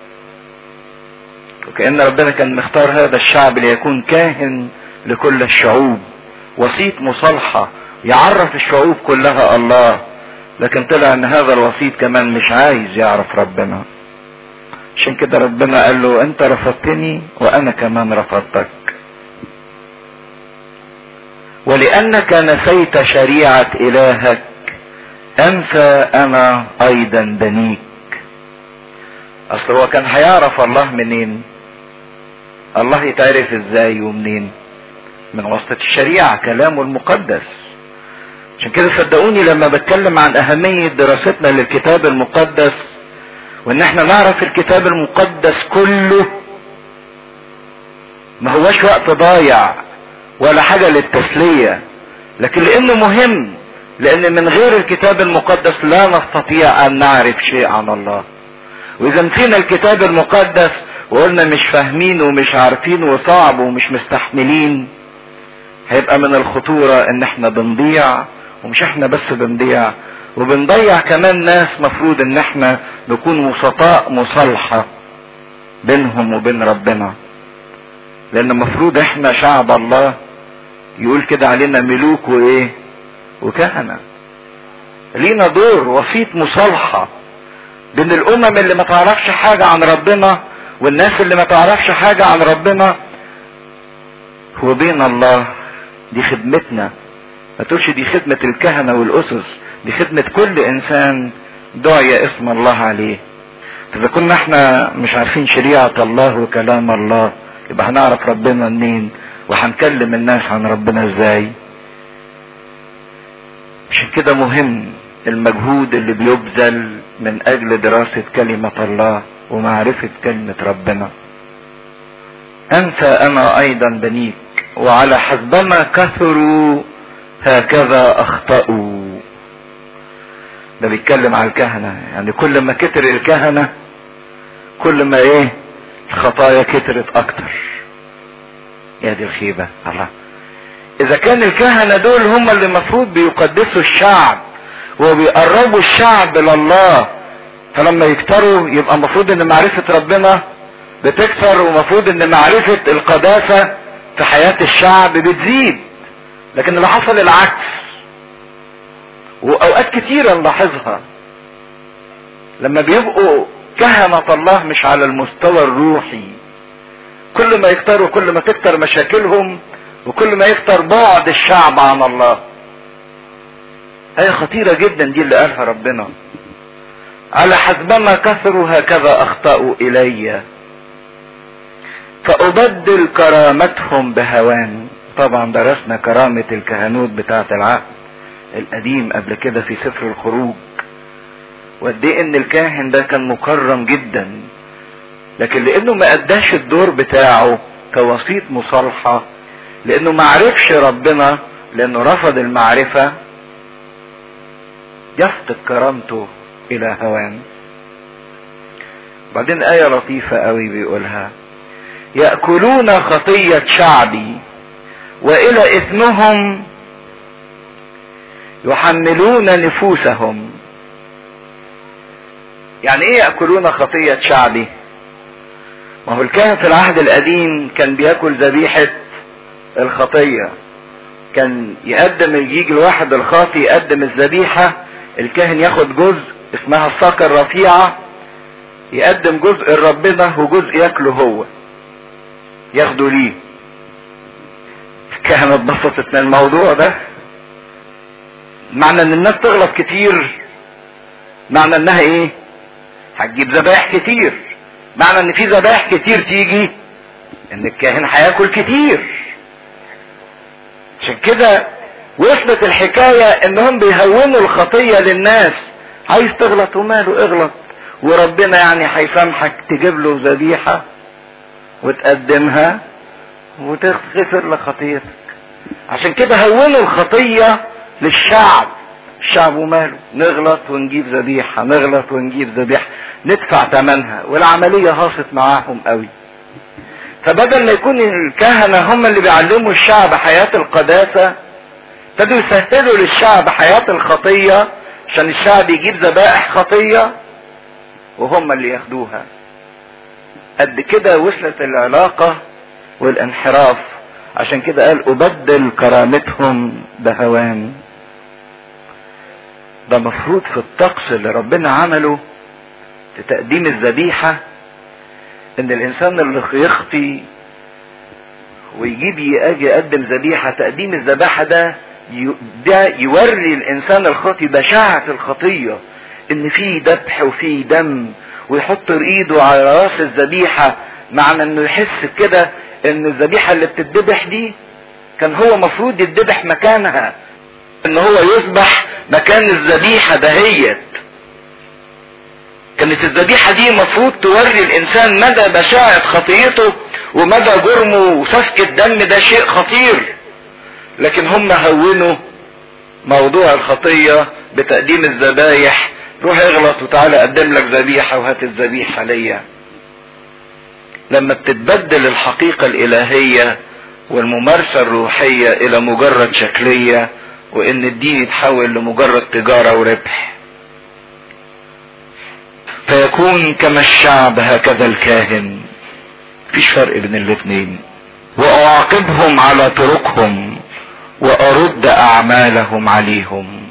[SPEAKER 1] وكأن ربنا كان مختار هذا الشعب ليكون كاهن لكل الشعوب وسيط مصالحة يعرف الشعوب كلها الله لكن طلع ان هذا الوسيط كمان مش عايز يعرف ربنا عشان كده ربنا قال له انت رفضتني وانا كمان رفضتك ولانك نسيت شريعة الهك انسى انا ايضا بنيك اصل هو كان هيعرف الله منين الله يتعرف ازاي ومنين من واسطة الشريعة كلامه المقدس عشان كده صدقوني لما بتكلم عن اهمية دراستنا للكتاب المقدس وان احنا نعرف الكتاب المقدس كله ما هوش وقت ضايع ولا حاجة للتسلية لكن لانه مهم لان من غير الكتاب المقدس لا نستطيع ان نعرف شيء عن الله واذا نسينا الكتاب المقدس وقلنا مش فاهمين ومش عارفين وصعب ومش مستحملين هيبقى من الخطورة ان احنا بنضيع ومش احنا بس بنضيع وبنضيع كمان ناس مفروض ان احنا نكون وسطاء مصالحة بينهم وبين ربنا لان مفروض احنا شعب الله يقول كده علينا ملوك وايه وكهنة لينا دور وسيط مصالحة بين الامم اللي ما تعرفش حاجة عن ربنا والناس اللي ما تعرفش حاجة عن ربنا وبين الله دي خدمتنا ما تقولش دي خدمة الكهنة والأسس دي خدمة كل إنسان دعي اسم الله عليه إذا كنا احنا مش عارفين شريعة الله وكلام الله يبقى هنعرف ربنا منين وهنكلم الناس عن ربنا ازاي عشان كده مهم المجهود اللي بيبذل من اجل دراسة كلمة الله
[SPEAKER 2] ومعرفة كلمة ربنا أنسى أنا أيضا بنيك وعلى حسبما كثروا هكذا أخطأوا ده بيتكلم على الكهنة يعني كل ما كتر الكهنة كل ما ايه الخطايا كترت اكتر يا دي الخيبة الله اذا كان الكهنة دول هم اللي المفروض بيقدسوا الشعب وبيقربوا الشعب لله فلما يكتروا يبقى المفروض ان معرفة ربنا بتكتر ومفروض ان معرفة القداسة في حياة الشعب بتزيد لكن اللي حصل العكس واوقات كتيرة نلاحظها لما بيبقوا كهنة الله مش على المستوى الروحي كل ما يكتروا كل ما تكتر مشاكلهم وكل ما يكتر بعد الشعب عن الله آية خطيرة جدا دي اللي قالها ربنا على حسبما كثروا هكذا أخطأوا إلي فأبدل كرامتهم بهوان طبعا درسنا كرامة الكهنوت بتاعة العهد القديم قبل كده في سفر الخروج وقد ايه ان الكاهن ده كان مكرم جدا لكن لانه ما اداش الدور بتاعه كوسيط مصالحة لانه ما عرفش ربنا لانه رفض المعرفة يفقد كرامته الى هوان بعدين آية لطيفة قوي بيقولها يأكلون خطية شعبي وإلى إثمهم يحملون نفوسهم يعني ايه ياكلون خطيه شعبي ما هو الكاهن في العهد القديم كان بياكل ذبيحه الخطيه كان يقدم يجي الواحد الخاطي يقدم الذبيحه الكاهن ياخد جزء اسمها الساقه الرفيعه يقدم جزء لربنا وجزء ياكله هو ياخده ليه الكهنه اتبسطت من الموضوع ده معنى ان الناس تغلط كتير معنى انها ايه هتجيب ذبائح كتير معنى ان في ذبائح كتير تيجي ان الكاهن هياكل كتير عشان كده وصلت الحكاية انهم بيهونوا الخطية للناس عايز تغلط وماله اغلط وربنا يعني هيسامحك تجيب له ذبيحة وتقدمها وتغفر لك خطيتك عشان كده هونوا الخطية للشعب الشعب وماله نغلط ونجيب ذبيحة نغلط ونجيب ذبيحة ندفع ثمنها والعملية هاصت معاهم قوي فبدل ما يكون الكهنة هم اللي بيعلموا الشعب حياة القداسة ابتدوا يسهلوا للشعب حياة الخطية عشان الشعب يجيب ذبائح خطية وهم اللي ياخدوها قد كده وصلت العلاقة والانحراف عشان كده قال أبدل كرامتهم بهوان ده مفروض في الطقس اللي ربنا عمله في تقديم الذبيحة ان الانسان اللي يخطي ويجيب يجي يقدم ذبيحة تقديم الذبيحة ده ده يوري الانسان الخاطي بشاعة الخطية ان في ذبح وفي دم ويحط ايده على راس الذبيحة معنى انه يحس كده ان الذبيحة اللي بتتذبح دي كان هو مفروض يتذبح مكانها ان هو يذبح مكان الذبيحة دهيت كانت الذبيحة دي مفروض توري الانسان مدى بشاعة خطيته ومدى جرمه وسفك الدم ده شيء خطير لكن هم هونوا موضوع الخطية بتقديم الذبايح روح اغلط وتعالى اقدم لك ذبيحة وهات الذبيحة ليا لما بتتبدل الحقيقة الالهية والممارسة الروحية الى مجرد شكلية وان الدين يتحول لمجرد تجارة وربح فيكون كما الشعب هكذا الكاهن مفيش فرق بين الاثنين واعاقبهم على طرقهم وارد اعمالهم عليهم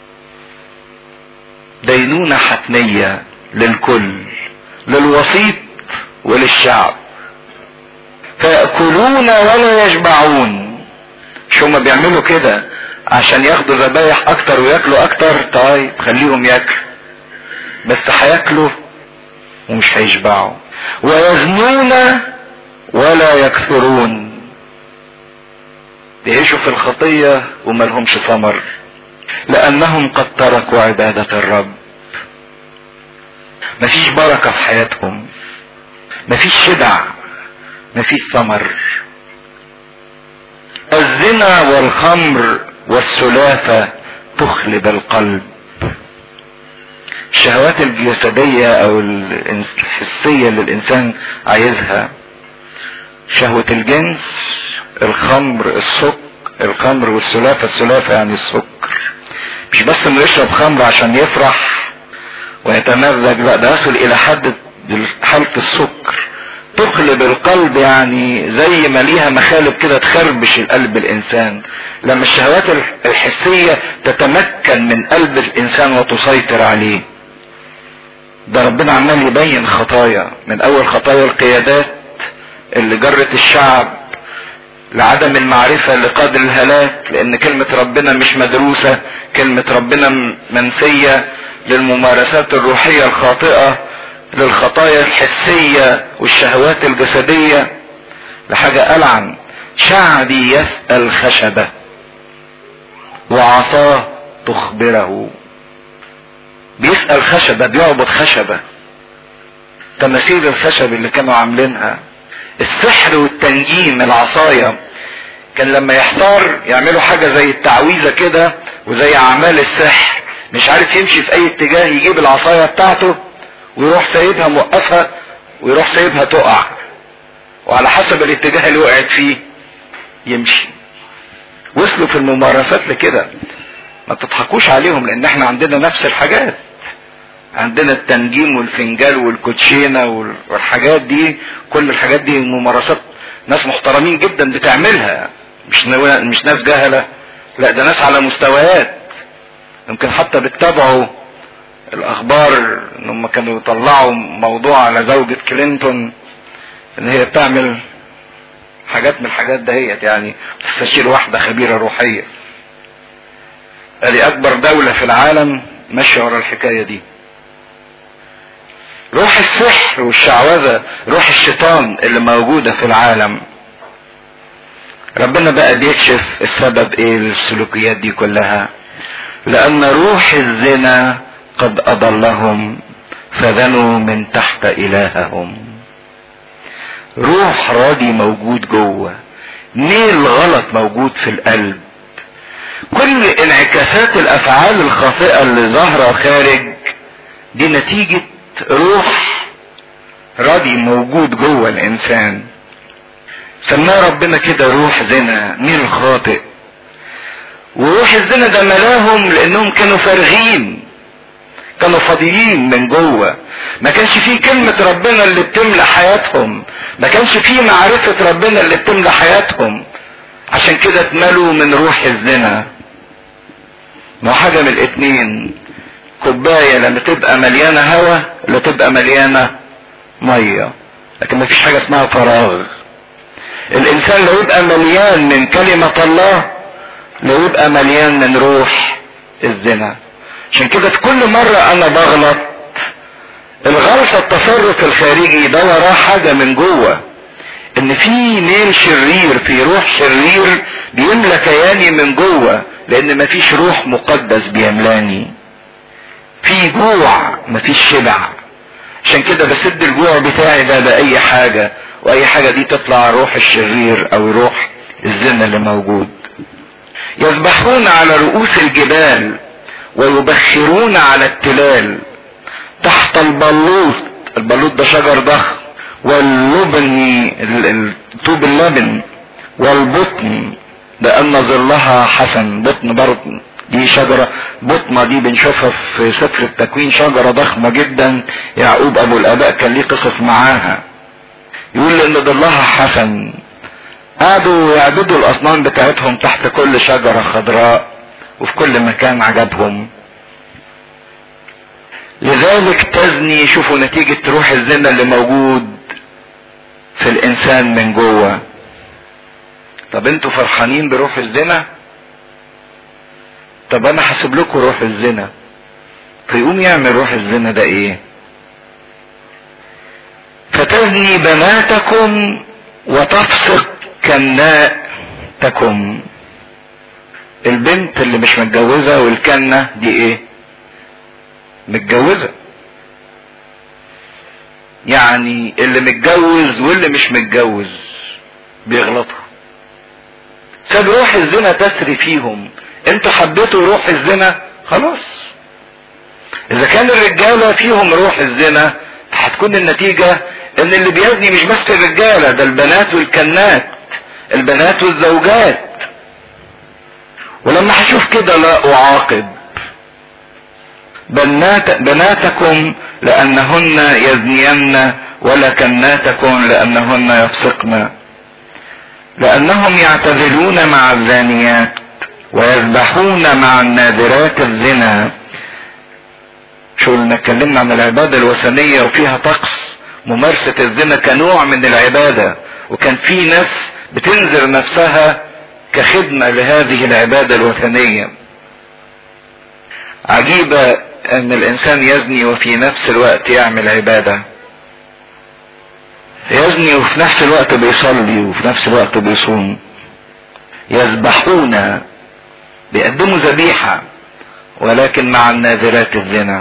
[SPEAKER 2] دينونة حتمية للكل للوسيط وللشعب فيأكلون ولا يشبعون مش هما بيعملوا كده عشان ياخدوا ذبايح اكتر وياكلوا اكتر طيب خليهم ياكلوا بس هياكلوا ومش هيشبعوا ويزنون ولا يكثرون يعيشوا في الخطية وما لهمش ثمر لأنهم قد تركوا عبادة الرب مفيش بركة في حياتهم مفيش شبع مفيش ثمر الزنا والخمر والسلافة تخلب القلب الشهوات الجسدية او الحسية اللي الانسان عايزها شهوة الجنس الخمر السكر الخمر والسلافة السلافة يعني السكر مش بس انه يشرب خمر عشان يفرح ويتمزج لا ده يصل الى حد حالة السكر تقلب القلب يعني زي ما ليها مخالب كده تخربش القلب الانسان لما الشهوات الحسية تتمكن من قلب الانسان وتسيطر عليه ده ربنا عمال يبين خطايا من اول خطايا القيادات اللي جرت الشعب لعدم المعرفة لقدر الهلاك لان كلمة ربنا مش مدروسة كلمة ربنا منسية للممارسات الروحية الخاطئة للخطايا الحسية والشهوات الجسدية لحاجة ألعن شعبي يسأل خشبة وعصاه تخبره بيسأل خشبة بيعبد خشبة تماثيل الخشب اللي كانوا عاملينها السحر والتنجيم العصاية كان لما يحتار يعملوا حاجة زي التعويذة كده وزي أعمال السحر مش عارف يمشي في أي اتجاه يجيب العصاية بتاعته ويروح سايبها موقفها ويروح سايبها تقع وعلى حسب الاتجاه اللي وقعت فيه يمشي وصلوا في الممارسات لكده ما تضحكوش عليهم لان احنا عندنا نفس الحاجات عندنا التنجيم والفنجال والكوتشينة والحاجات دي كل الحاجات دي ممارسات ناس محترمين جدا بتعملها مش مش ناس جهلة لا ده ناس على مستويات يمكن حتى بتتابعوا الاخبار ان هم كانوا يطلعوا موضوع على زوجة كلينتون ان هي بتعمل حاجات من الحاجات دهيت يعني تستشير واحدة خبيرة روحية ادي اكبر دولة في العالم ماشية ورا الحكاية دي روح السحر والشعوذة روح الشيطان اللي موجودة في العالم ربنا بقى بيكشف السبب ايه للسلوكيات دي كلها لان روح الزنا قد اضلهم فذنوا من تحت الههم روح راضي موجود جوه ميل غلط موجود في القلب كل انعكاسات الافعال الخاطئه اللي ظاهره خارج دي نتيجه روح راضي موجود جوه الانسان سماه ربنا كده روح زنا ميل خاطئ وروح الزنا ده ملاهم لانهم كانوا فارغين كانوا فاضيين من جوه ما كانش فيه كلمة ربنا اللي بتملى حياتهم ما كانش فيه معرفة ربنا اللي بتملى حياتهم عشان كده اتملوا من روح الزنا ما حاجة من الاتنين كوباية لما تبقى مليانة هوا لا تبقى مليانة مية لكن ما فيش حاجة اسمها فراغ الانسان لو يبقى مليان من كلمة الله لو يبقى مليان من روح الزنا عشان كده في كل مرة انا بغلط الغلطة التصرف الخارجي ده وراه حاجة من جوه ان في ميل شرير في روح شرير بيملى كياني من جوه لان مفيش روح مقدس بيملاني في جوع مفيش شبع عشان كده بسد الجوع بتاعي ده بأي حاجة وأي حاجة دي تطلع روح الشرير أو روح الزنا اللي موجود يذبحون على رؤوس الجبال ويبخرون على التلال تحت البلوط البلوط ده شجر ضخم واللبن طوب اللبن والبطن لأن ظلها حسن بطن برضه دي شجرة بطنة دي بنشوفها في سفر التكوين شجرة ضخمة جدا يعقوب ابو الاباء كان ليه قصص معاها يقول ان ظلها حسن قعدوا يعبدوا الاصنام بتاعتهم تحت كل شجرة خضراء وفي كل مكان عجبهم لذلك تزني شوفوا نتيجة روح الزنا اللي موجود في الانسان من جوه طب انتوا فرحانين بروح الزنا طب انا حاسب لكم روح الزنا فيقوم يعمل روح الزنا ده ايه فتزني بناتكم وتفسق كناتكم البنت اللي مش متجوزة والكنة دي ايه متجوزة يعني اللي متجوز واللي مش متجوز بيغلطوا ساب روح الزنا تسري فيهم انتوا حبيتوا روح الزنا خلاص اذا كان الرجالة فيهم روح الزنا هتكون النتيجة ان اللي بيزني مش بس الرجالة ده البنات والكنات البنات والزوجات ولما هشوف كده لا اعاقب بنات بناتكم لانهن يزنين ولا كناتكم لانهن يفسقن لانهم يعتذرون مع الزانيات ويذبحون مع الناذرات الزنا شو قلنا اتكلمنا عن العبادة الوثنية وفيها طقس ممارسة الزنا كنوع من العبادة وكان في ناس بتنذر نفسها كخدمة لهذه العبادة الوثنية عجيبة ان الانسان يزني وفي نفس الوقت يعمل عبادة يزني وفي نفس الوقت بيصلي وفي نفس الوقت بيصوم يذبحون بيقدموا ذبيحة ولكن مع الناذرات الزنا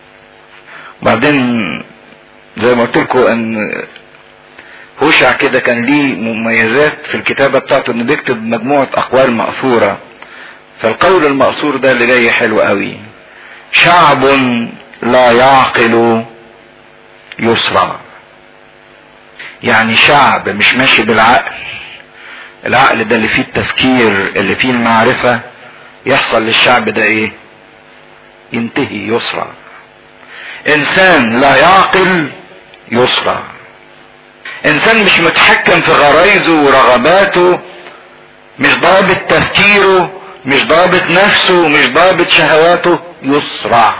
[SPEAKER 2] بعدين زي ما قلت لكم ان هوشع كده كان ليه مميزات في الكتابة بتاعته انه بيكتب مجموعة اقوال مأثورة فالقول المأثور ده اللي جاي حلو قوي شعب لا يعقل يسرع يعني شعب مش ماشي بالعقل العقل ده اللي فيه التفكير اللي فيه المعرفة يحصل للشعب ده ايه ينتهي يسرع انسان لا يعقل يسرع انسان مش متحكم في غرايزه ورغباته مش ضابط تفكيره مش ضابط نفسه مش ضابط شهواته يسرع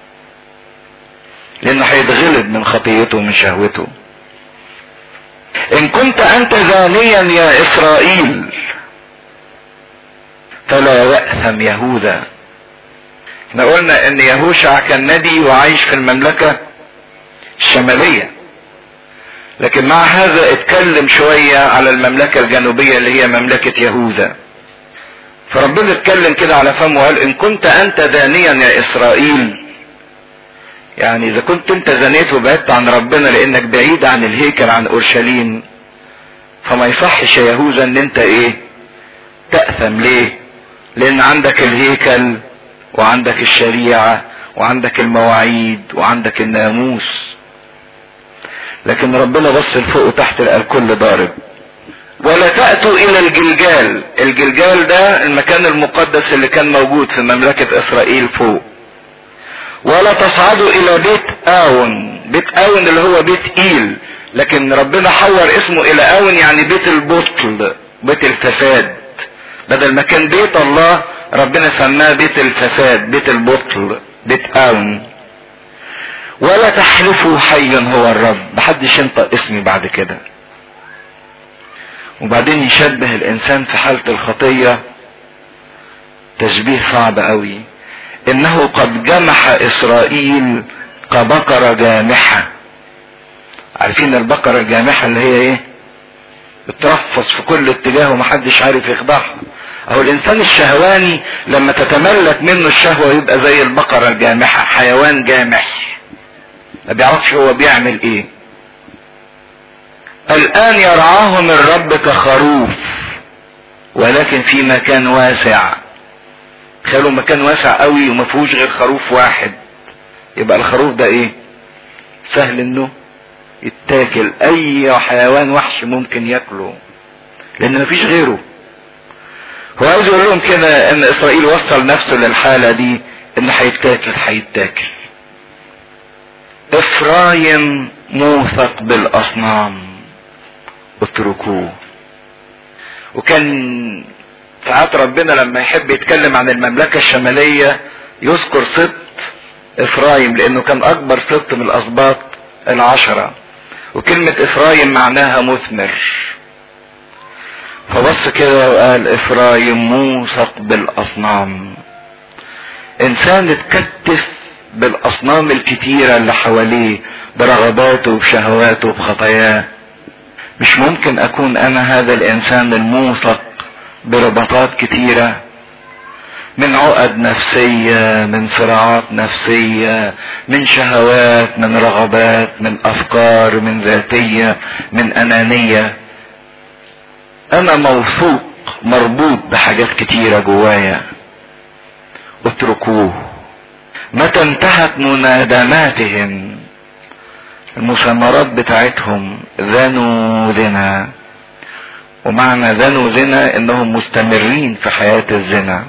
[SPEAKER 2] لانه هيتغلب من خطيته ومن شهوته ان كنت انت زانيا يا اسرائيل فلا يأثم يهوذا احنا قلنا ان يهوشع كان نبي وعايش في المملكة الشمالية لكن مع هذا اتكلم شوية على المملكة الجنوبية اللي هي مملكة يهوذا فربنا اتكلم كده على فمه وقال ان كنت انت زانيا يا اسرائيل يعني اذا كنت انت زنيت وبعدت عن ربنا لانك بعيد عن الهيكل عن اورشليم فما يصحش يا يهوذا ان انت ايه تأثم ليه لان عندك الهيكل وعندك الشريعة وعندك المواعيد وعندك الناموس لكن ربنا بص لفوق وتحت لقى الكل ضارب ولا تأتوا الى الجلجال الجلجال ده المكان المقدس اللي كان موجود في مملكة اسرائيل فوق ولا تصعدوا الى بيت اون بيت اون اللي هو بيت ايل لكن ربنا حور اسمه الى اون يعني بيت البطل بيت الفساد بدل ما كان بيت الله ربنا سماه بيت الفساد بيت البطل بيت اون ولا تحلفوا حي هو الرب محدش ينطق اسمي بعد كده وبعدين يشبه الانسان في حالة الخطية تشبيه صعب قوي انه قد جمح اسرائيل كبقرة جامحة عارفين البقرة الجامحة اللي هي ايه بترفص في كل اتجاه ومحدش عارف يخضعها اهو الانسان الشهواني لما تتملك منه الشهوة يبقى زي البقرة الجامحة حيوان جامح ما بيعرفش هو بيعمل ايه الان يرعاهم الرب كخروف ولكن في مكان واسع تخيلوا مكان واسع قوي وما فيهوش غير خروف واحد يبقى الخروف ده ايه سهل انه يتاكل اي حيوان وحش ممكن ياكله لان مفيش غيره هو عايز يقول لهم كده ان اسرائيل وصل نفسه للحالة دي ان هيتاكل هيتاكل افرايم موثق بالاصنام اتركوه وكان ساعات ربنا لما يحب يتكلم عن المملكة الشمالية يذكر سبط افرايم لانه كان اكبر سبط من الاسباط العشرة وكلمة افرايم معناها مثمر فبص كده وقال افرايم موثق بالاصنام انسان اتكتف بالاصنام الكتيرة اللي حواليه برغباته وبشهواته وبخطاياه مش ممكن اكون انا هذا الانسان الموثق برباطات كتيرة من عقد نفسية من صراعات نفسية من شهوات من رغبات من افكار من ذاتية من انانية انا موثوق مربوط بحاجات كتيرة جوايا اتركوه متى انتهت منادماتهم المثمرات بتاعتهم ذنوا زنا ومعنى ذنوا زنا انهم مستمرين في حياة الزنا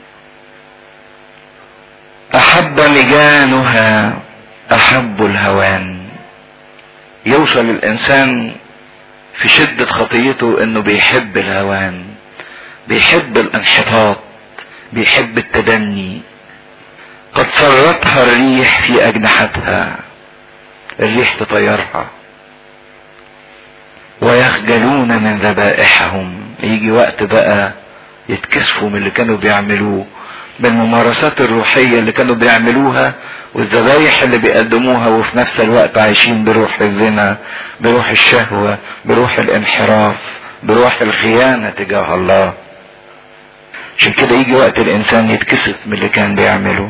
[SPEAKER 2] احب لجانها احب الهوان يوصل الانسان في شدة خطيته انه بيحب الهوان بيحب الانحطاط بيحب التدني قد سرتها الريح في اجنحتها الريح تطيرها ويخجلون من ذبائحهم يجي وقت بقى يتكسفوا من اللي كانوا بيعملوه بالممارسات الروحية اللي كانوا بيعملوها والذبايح اللي بيقدموها وفي نفس الوقت عايشين بروح الزنا بروح الشهوة بروح الانحراف بروح الخيانة تجاه الله عشان كده يجي وقت الانسان يتكسف من اللي كان بيعمله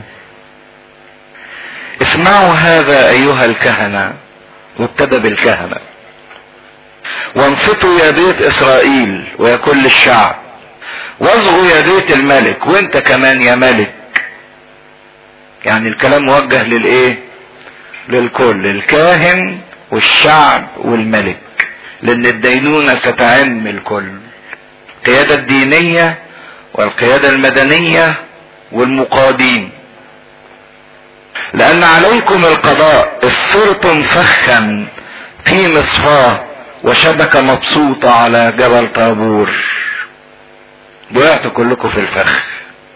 [SPEAKER 2] اسمعوا هذا ايها الكهنة وابتدى بالكهنة وانصتوا يا بيت اسرائيل ويا كل الشعب واصغوا يا بيت الملك وانت كمان يا ملك يعني الكلام موجه للايه للكل الكاهن والشعب والملك لان الدينونة ستعم الكل القيادة الدينية والقيادة المدنية والمقادين لان عليكم القضاء اصرتم فخا في مصفاه وشبكة مبسوطة على جبل طابور وقعتوا كلكم في الفخ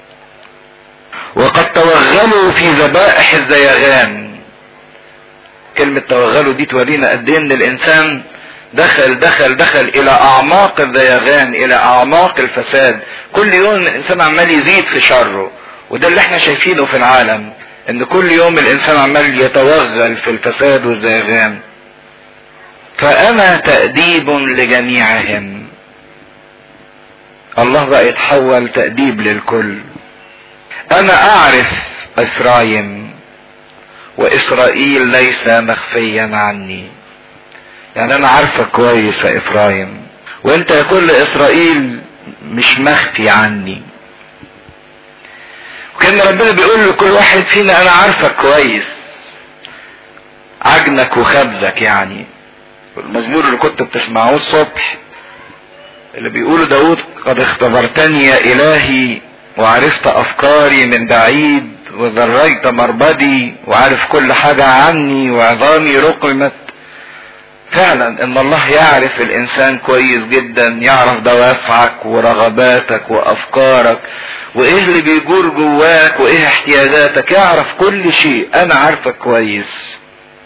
[SPEAKER 2] وقد توغلوا في ذبائح الزيغان كلمة توغلوا دي تورينا قد ايه ان الانسان دخل دخل دخل الى اعماق الزيغان الى اعماق الفساد كل يوم الانسان عمال يزيد في شره وده اللي احنا شايفينه في العالم ان كل يوم الانسان عمال يتوغل في الفساد والزيغان فانا تأديب لجميعهم الله بقى يتحول تأديب للكل انا اعرف افرايم واسرائيل ليس مخفيا عني يعني انا عارفك كويس يا افرايم وانت يا كل اسرائيل مش مخفي عني وكان ربنا بيقول لكل واحد فينا انا عارفك كويس عجنك وخبزك يعني المزمور اللي كنت بتسمعوه الصبح اللي بيقوله داود قد اختبرتني يا الهي وعرفت افكاري من بعيد وذريت مربدي وعارف كل حاجة عني وعظامي رقمت فعلا ان الله يعرف الانسان كويس جدا يعرف دوافعك ورغباتك وافكارك وايه اللي بيجور جواك وايه احتياجاتك يعرف كل شيء انا عارفك كويس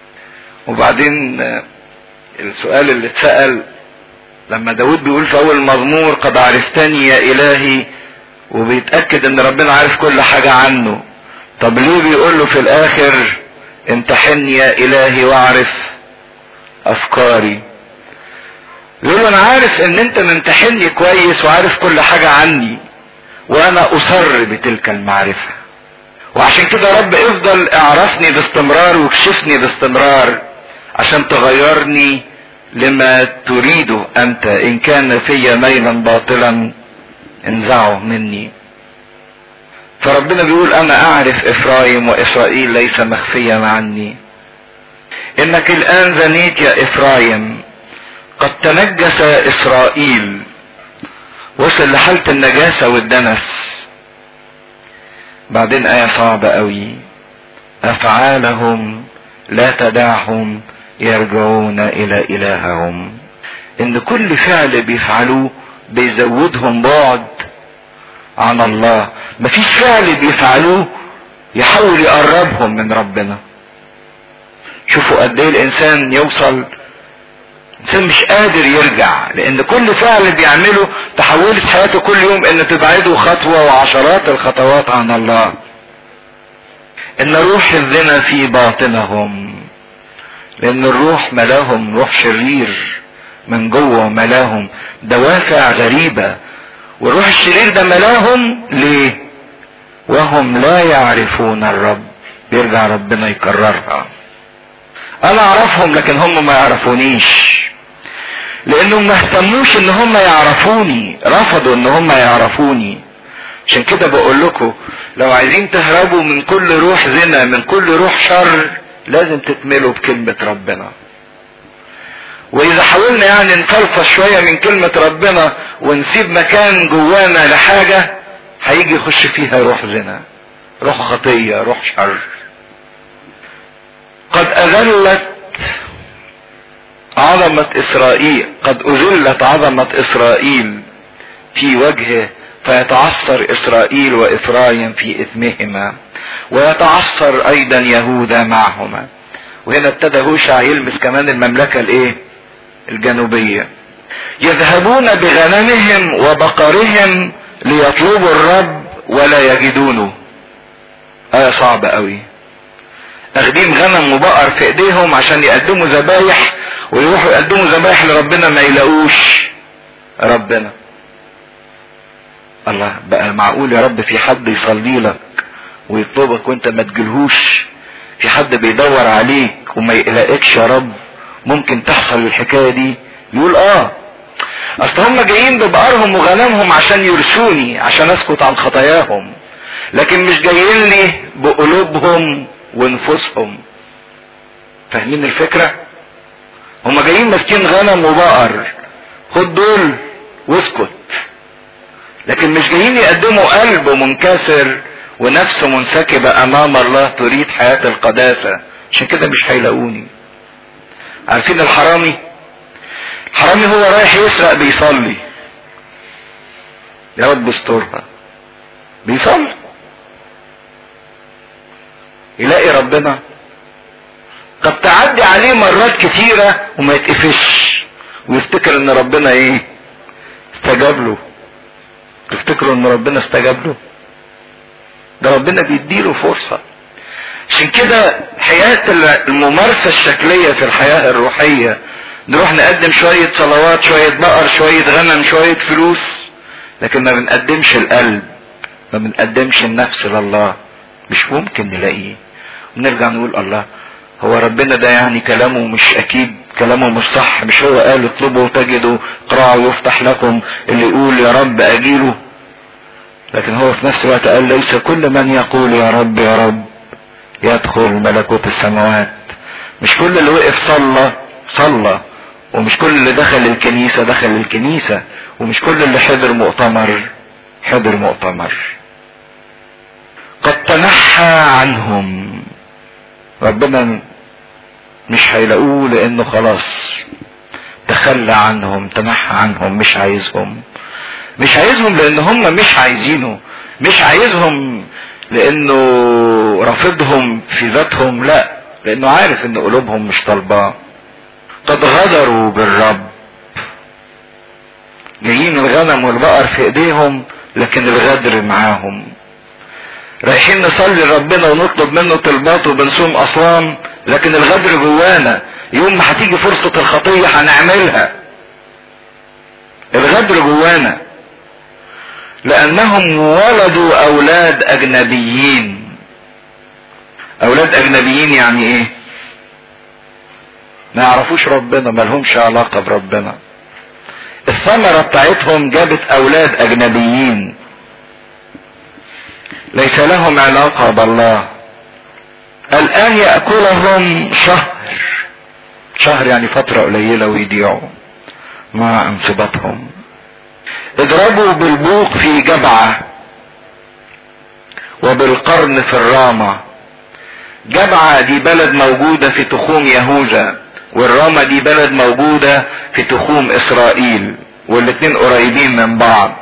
[SPEAKER 2] وبعدين السؤال اللي اتسأل لما داود بيقول في اول مزمور قد عرفتني يا الهي وبيتأكد ان ربنا عارف كل حاجة عنه طب ليه بيقول له في الاخر امتحني يا الهي واعرف افكاري يقول له انا عارف ان انت ممتحني كويس وعارف كل حاجة عني وانا اصر بتلك المعرفة وعشان كده رب افضل اعرفني باستمرار واكشفني باستمرار عشان تغيرني لما تريده انت ان كان في ميلا باطلا انزعه مني فربنا بيقول انا اعرف افرايم واسرائيل ليس مخفيا عني انك الان زنيت يا افرايم قد تنجس اسرائيل وصل لحالة النجاسة والدنس بعدين آية صعبة قوي أفعالهم لا تدعهم يرجعون إلى إلههم إن كل فعل بيفعلوه بيزودهم بعد عن الله مفيش فعل بيفعلوه يحاول يقربهم من ربنا شوفوا قد ايه الانسان يوصل الانسان مش قادر يرجع لان كل فعل بيعمله تحولت حياته كل يوم ان تبعده خطوة وعشرات الخطوات عن الله ان روح الزنا في باطنهم لان الروح ملاهم روح شرير من جوه ملاهم دوافع غريبة والروح الشرير ده ملاهم ليه وهم لا يعرفون الرب بيرجع ربنا يكررها انا اعرفهم لكن هم ما يعرفونيش لانهم ما اهتموش ان هم يعرفوني رفضوا ان هم يعرفوني عشان كده بقول لكم لو عايزين تهربوا من كل روح زنا من كل روح شر لازم تتملوا بكلمة ربنا واذا حاولنا يعني نفلفص شوية من كلمة ربنا ونسيب مكان جوانا لحاجة هيجي يخش فيها روح زنا روح خطية روح شر قد اذلت عظمة اسرائيل قد اذلت عظمة اسرائيل في وجهه فيتعثر اسرائيل وافرايم في اثمهما ويتعثر ايضا يهوذا معهما وهنا ابتدى هوشع يلمس كمان المملكة الايه الجنوبية يذهبون بغنمهم وبقرهم ليطلبوا الرب ولا يجدونه آية صعبة قوي اخدين غنم وبقر في ايديهم عشان يقدموا ذبايح ويروحوا يقدموا ذبايح لربنا ما يلاقوش ربنا الله بقى معقول يا رب في حد يصلي لك ويطلبك وانت ما تجلهوش في حد بيدور عليك وما يقلقكش يا رب ممكن تحصل الحكاية دي يقول اه اصل هم جايين ببقرهم وغنمهم عشان يرسوني عشان اسكت عن خطاياهم لكن مش جايين لي بقلوبهم ونفوسهم فاهمين الفكرة هم جايين ماسكين غنم وبقر خد دول واسكت لكن مش جايين يقدموا قلب منكسر ونفس منسكبة امام الله تريد حياة القداسة عشان كده مش هيلاقوني عارفين الحرامي الحرامي هو رايح يسرق بيصلي يا رب استرها بيصلي يلاقي ربنا قد تعدي عليه مرات كتيرة وما يتقفش ويفتكر ان ربنا ايه استجاب له تفتكروا ان ربنا استجاب له ده ربنا بيديله فرصة عشان كده حياة الممارسة الشكلية في الحياة الروحية نروح نقدم شوية صلوات شوية بقر شوية غنم شوية فلوس لكن ما بنقدمش القلب ما بنقدمش النفس لله مش ممكن نلاقيه ونرجع نقول الله هو ربنا ده يعني كلامه مش اكيد كلامه مش صح مش هو قال اطلبوا وتجدوا اقرعوا يفتح لكم اللي يقول يا رب اجيله لكن هو في نفس الوقت قال ليس كل من يقول يا رب يا رب يدخل ملكوت السماوات مش كل اللي وقف صلى صلى ومش كل اللي دخل الكنيسة دخل الكنيسة ومش كل اللي حضر مؤتمر حضر مؤتمر قد تنحى عنهم ربنا مش هيلاقوه لانه خلاص تخلى عنهم تنحى عنهم مش عايزهم مش عايزهم لان هم مش عايزينه مش عايزهم لانه رافضهم في ذاتهم لا لانه عارف ان قلوبهم مش طالباه قد غدروا بالرب جايين الغنم والبقر في ايديهم لكن الغدر معاهم رايحين نصلي لربنا ونطلب منه طلبات وبنصوم اصنام لكن الغدر جوانا يوم ما هتيجي فرصة الخطية هنعملها الغدر جوانا لانهم ولدوا اولاد اجنبيين اولاد اجنبيين يعني ايه ما يعرفوش ربنا ما لهمش علاقة بربنا الثمرة بتاعتهم جابت اولاد اجنبيين ليس لهم علاقة بالله الان يأكلهم شهر شهر يعني فترة قليلة ويضيعوا مع انصباتهم اضربوا بالبوق في جبعة وبالقرن في الرامة جبعة دي بلد موجودة في تخوم يهوذا والرامة دي بلد موجودة في تخوم اسرائيل والاتنين قريبين من بعض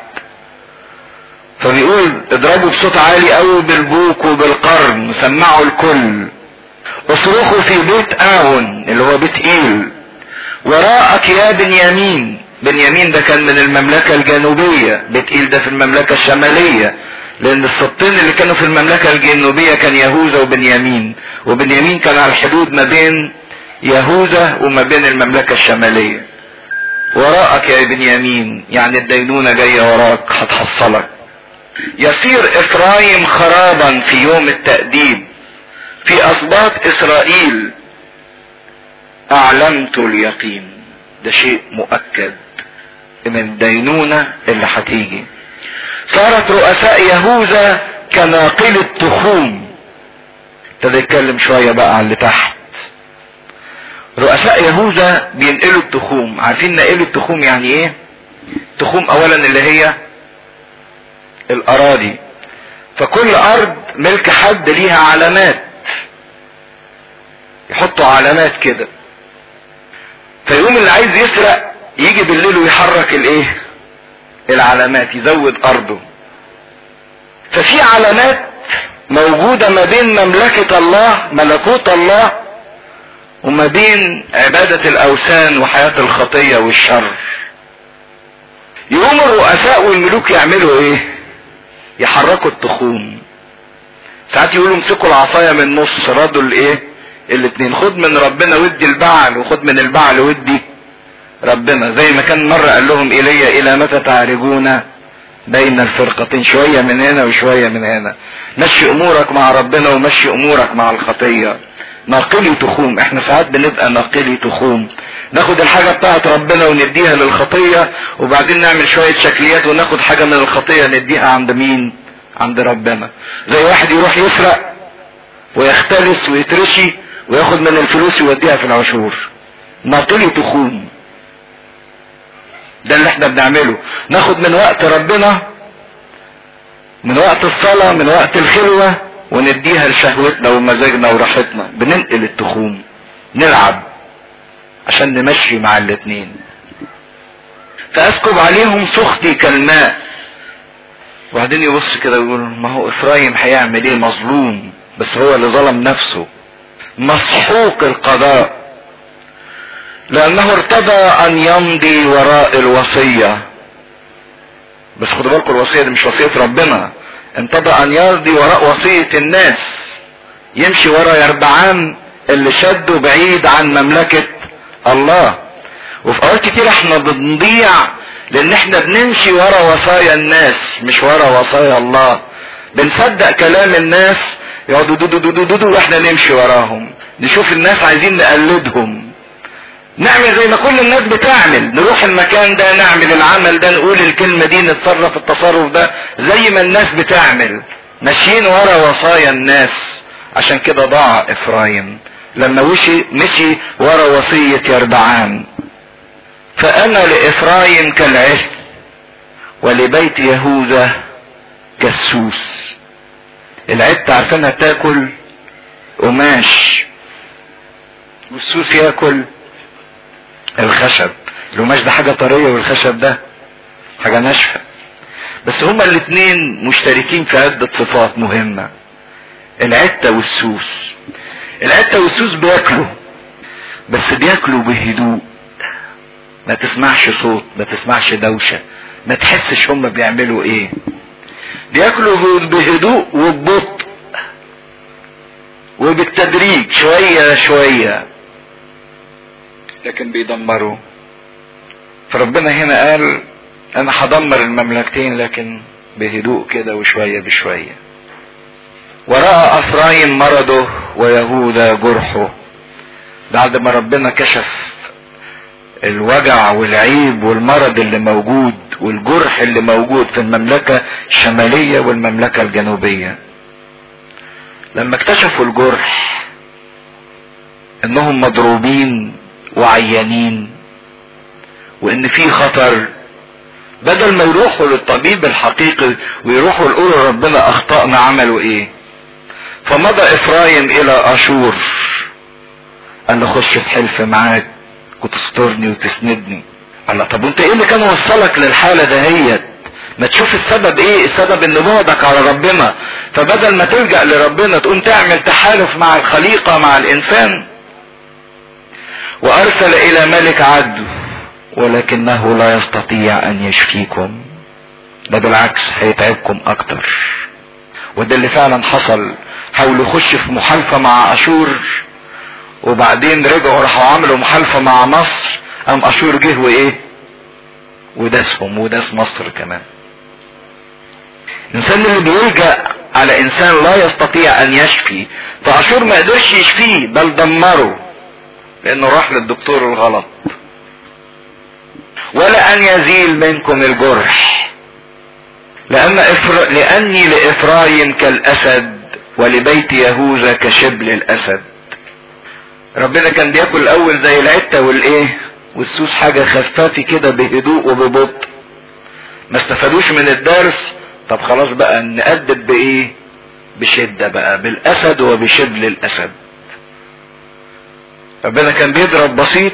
[SPEAKER 2] فبيقول اضربوا بصوت عالي قوي بالبوق وبالقرن سمعوا الكل اصرخوا في بيت اعون اللي هو بيت ايل وراءك يا بنيامين بنيامين ده كان من المملكة الجنوبية بيت ايل ده في المملكة الشمالية لان السبطين اللي كانوا في المملكة الجنوبية كان يهوذا وبنيامين وبنيامين كان على الحدود ما بين يهوذا وما بين المملكة الشمالية وراءك يا بنيامين يعني الدينونة جاية وراك هتحصلك
[SPEAKER 1] يصير افرايم خرابا في يوم التأديب في اسباط اسرائيل اعلمت اليقين ده شيء مؤكد من الدينونة اللي هتيجي صارت رؤساء يهوذا كناقل التخوم ابتدى يتكلم شوية بقى على اللي تحت رؤساء يهوذا بينقلوا التخوم عارفين نقلوا التخوم يعني ايه التخوم اولا اللي هي الاراضي فكل ارض ملك حد ليها علامات يحطوا علامات كده فيقوم اللي عايز يسرق يجي بالليل ويحرك الايه العلامات يزود ارضه ففي علامات موجودة ما بين مملكة الله ملكوت الله وما بين عبادة الاوثان وحياة الخطية والشر يقوم الرؤساء والملوك يعملوا ايه يحركوا التخوم ساعات يقولوا امسكوا العصاية من النص ردوا الايه الاتنين خد من ربنا ودي البعل وخد من البعل ودي ربنا زي ما كان مرة قال لهم إلي إلى متى تعرجون بين الفرقتين شوية من هنا وشوية من هنا مشي أمورك مع ربنا ومشي أمورك مع الخطية ناقلي تخوم احنا ساعات بنبقى ناقلي تخوم ناخد الحاجة بتاعت ربنا ونديها للخطية وبعدين نعمل شوية شكليات وناخد حاجة من الخطية نديها عند مين عند ربنا زي واحد يروح يسرق ويختلس ويترشي وياخد من الفلوس يوديها في العشور ناقلي تخوم ده اللي احنا بنعمله ناخد من وقت ربنا من وقت الصلاة من وقت الخلوة ونديها لشهوتنا ومزاجنا وراحتنا بننقل التخوم نلعب عشان نمشي مع الاتنين فاسكب عليهم سخطي كالماء وبعدين يبص كده ويقول ما هو افرايم هيعمل ايه مظلوم بس هو اللي ظلم نفسه مسحوق القضاء لانه ارتضى ان يمضي وراء الوصية بس خدوا بالكم الوصية دي مش وصية ربنا انتظى ان يرضي وراء وصية الناس يمشي ورا يربعان اللي شده بعيد عن مملكة الله وفي اوقات كتير احنا بنضيع لان احنا بنمشي ورا وصايا الناس مش ورا وصايا الله بنصدق كلام الناس يقعدوا دودو دودو دودو واحنا نمشي وراهم نشوف الناس عايزين نقلدهم نعمل زي ما كل الناس بتعمل نروح المكان ده نعمل العمل ده نقول الكلمة دي نتصرف التصرف ده زي ما الناس بتعمل ماشيين ورا وصايا الناس عشان كده ضاع افرايم لما وشي مشي ورا وصية يربعان فانا لافرايم كالعث ولبيت يهوذا كالسوس العت عارفينها تاكل قماش والسوس ياكل الخشب القماش ده حاجة طرية والخشب ده حاجة ناشفة بس هما الاتنين مشتركين في عدة صفات مهمة العتة والسوس العتة والسوس بياكلوا بس بياكلوا بهدوء ما تسمعش صوت ما تسمعش دوشة ما تحسش هما بيعملوا ايه بياكلوا بهدوء وببطء وبالتدريج شوية شوية لكن بيدمروا فربنا هنا قال انا هدمر المملكتين لكن بهدوء كده وشوية بشوية ورأى افرايم مرضه ويهوذا جرحه بعد ما ربنا كشف الوجع والعيب والمرض اللي موجود والجرح اللي موجود في المملكة الشمالية والمملكة الجنوبية لما اكتشفوا الجرح انهم مضروبين وعيانين وان في خطر بدل ما يروحوا للطبيب الحقيقي ويروحوا يقولوا ربنا اخطأنا عملوا ايه فمضى افرايم الى اشور قال له خش في حلف معاك وتسترني وتسندني الله طب وانت ايه اللي كان وصلك للحالة دهيت ما تشوف السبب ايه السبب ان بعدك على ربنا فبدل ما تلجأ لربنا تقوم تعمل تحالف مع الخليقة مع الانسان وارسل الى ملك عدو ولكنه لا يستطيع ان يشفيكم ده بالعكس هيتعبكم اكتر وده اللي فعلا حصل حاولوا يخش في محالفة مع اشور وبعدين رجعوا راحوا عملوا محالفة مع مصر قام اشور جه وايه وداسهم وداس مصر كمان الانسان اللي بيلجأ على انسان لا يستطيع ان يشفي فاشور ما قدرش يشفيه بل دمره لانه راح للدكتور الغلط ولا ان يزيل منكم الجرح لأن إفر... لأني لإفرايم كالأسد ولبيت يهوذا كشبل الأسد ربنا كان بياكل الأول زي العتة والإيه والسوس حاجة خفافي كده بهدوء وببطء ما استفادوش من الدرس طب خلاص بقى نأدب بإيه بشدة بقى بالأسد وبشبل الأسد ربنا كان بيضرب بسيط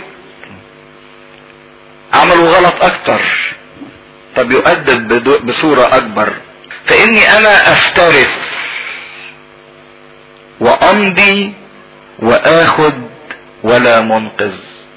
[SPEAKER 1] عملوا غلط أكتر طب يؤدب بصورة أكبر فإني أنا أفترس وأمضي وآخد ولا منقذ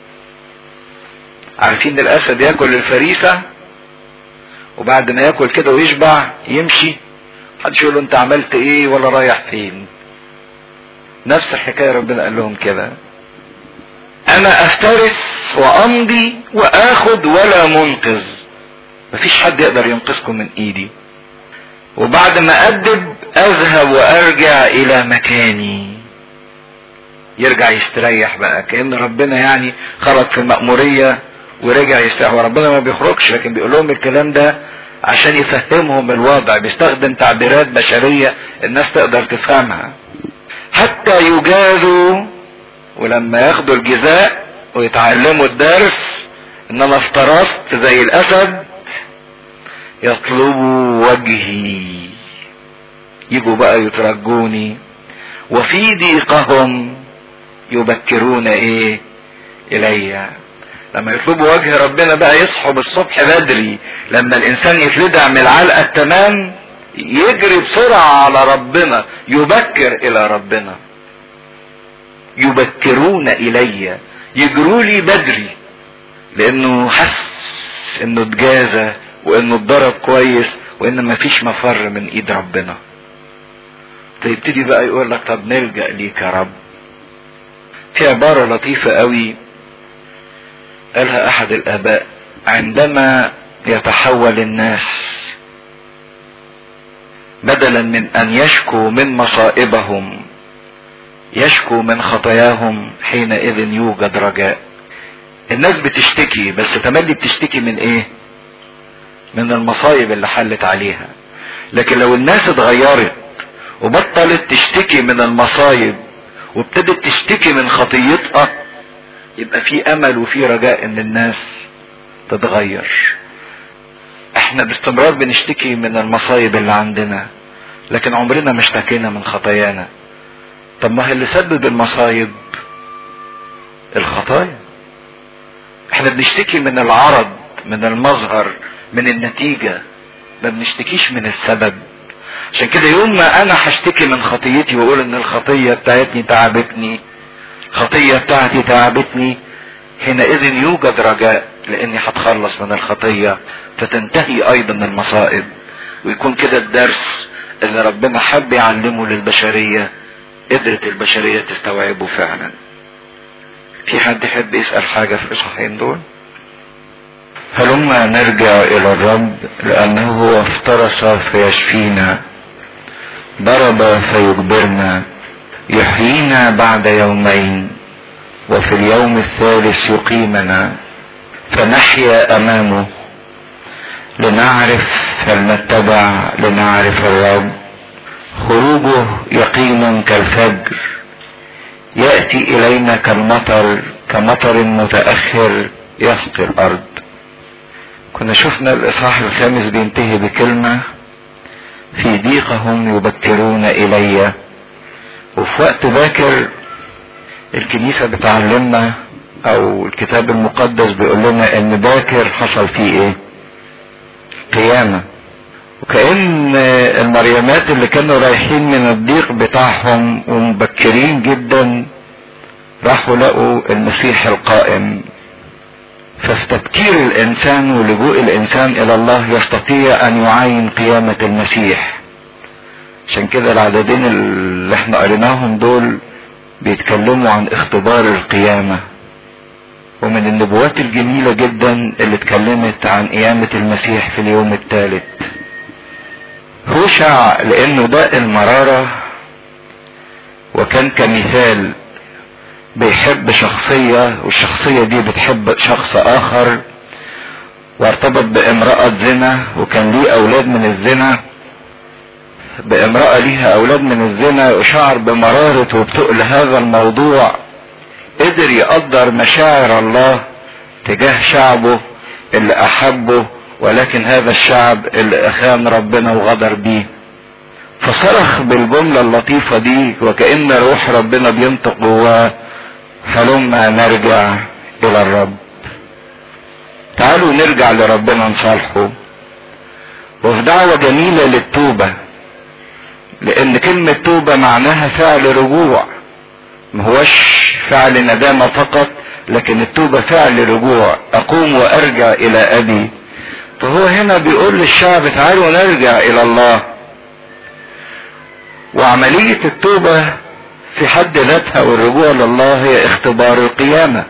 [SPEAKER 1] عارفين الأسد ياكل الفريسة وبعد ما ياكل كده ويشبع يمشي محدش يقول له انت عملت ايه ولا رايح فين نفس الحكايه ربنا قال لهم كده انا افترس وامضي واخد ولا منقذ مفيش حد يقدر ينقذكم من ايدي وبعد ما ادب اذهب وارجع الى مكاني يرجع يستريح بقى كان ربنا يعني خرج في المأمورية ورجع يستريح وربنا ما بيخرجش لكن بيقول لهم الكلام ده عشان يفهمهم الوضع بيستخدم تعبيرات بشرية الناس تقدر تفهمها حتى يجازوا ولما ياخدوا الجزاء ويتعلموا الدرس ان انا افترست زي الاسد يطلبوا وجهي يجوا بقى يترجوني وفي ضيقهم يبكرون ايه الي لما يطلبوا وجه ربنا بقى يصحوا بالصبح بدري لما الانسان يتلدع من العلقه التمام يجري بسرعه على ربنا يبكر الى ربنا يبكرون الي يجروا لي بدري لانه حس انه اتجازى وانه اتضرب كويس وان مفيش مفر من ايد ربنا فيبتدي بقى يقول لك طب نلجا ليك يا رب في عباره لطيفه قوي قالها احد الاباء عندما يتحول الناس بدلا من ان يشكوا من مصائبهم يشكوا من خطاياهم حينئذ يوجد رجاء الناس بتشتكي بس تملي بتشتكي من ايه من المصايب اللي حلت عليها لكن لو الناس اتغيرت وبطلت تشتكي من المصايب وابتدت تشتكي من خطيتها يبقى في امل وفي رجاء ان الناس تتغير احنا باستمرار بنشتكي من المصايب اللي عندنا لكن عمرنا ما اشتكينا من خطايانا طب ما اللي سبب المصايب الخطايا احنا بنشتكي من العرض من المظهر من النتيجة ما بنشتكيش من السبب عشان كده يوم ما انا هشتكي من خطيتي واقول ان الخطية بتاعتني تعبتني الخطية بتاعتي تعبتني حينئذ يوجد رجاء لاني هتخلص من الخطية فتنتهي ايضا المصائب ويكون كده الدرس اللي ربنا حب يعلمه للبشرية قدرت البشرية تستوعبه فعلا في حد يحب يسأل حاجة في الإصحاحين دول هلما نرجع إلى الرب لأنه هو افترس فيشفينا ضرب فيجبرنا يحيينا بعد يومين وفي اليوم الثالث يقيمنا فنحيا أمامه لنعرف فلنتبع لنعرف الرب خروجه يقين كالفجر يأتي إلينا كالمطر كمطر متأخر يسقي الأرض كنا شفنا الإصحاح الخامس بينتهي بكلمة في ضيقهم يبكرون إلي وفي وقت باكر الكنيسة بتعلمنا أو الكتاب المقدس بيقول لنا إن باكر حصل فيه إيه؟ قيامة وكأن المريمات اللي كانوا رايحين من الضيق بتاعهم ومبكرين جدا راحوا لقوا المسيح القائم ففي تبكير الانسان ولجوء الانسان الى الله يستطيع ان يعاين قيامة المسيح عشان كده العددين اللي احنا قريناهم دول بيتكلموا عن اختبار القيامة ومن النبوات الجميلة جدا اللي اتكلمت عن قيامة المسيح في اليوم الثالث
[SPEAKER 2] هوشع لانه داء المرارة وكان كمثال بيحب شخصية والشخصية دي بتحب شخص اخر وارتبط بامرأة زنا وكان ليه اولاد من الزنا بامرأة ليها اولاد من الزنا وشعر بمرارة وبتقل هذا الموضوع قدر يقدر مشاعر الله تجاه شعبه اللي احبه ولكن هذا الشعب اللي اخان ربنا وغدر بيه فصرخ بالجملة اللطيفة دي وكأن روح ربنا بينطق جواه هلما نرجع الى الرب تعالوا نرجع لربنا نصالحه وفي دعوة جميلة للتوبة لان كلمة توبة معناها فعل رجوع ما هوش فعل ندامة فقط لكن التوبة فعل رجوع اقوم وارجع الى ابي فهو هنا بيقول للشعب تعالوا نرجع الى الله وعملية التوبة في حد ذاتها والرجوع لله هي اختبار القيامة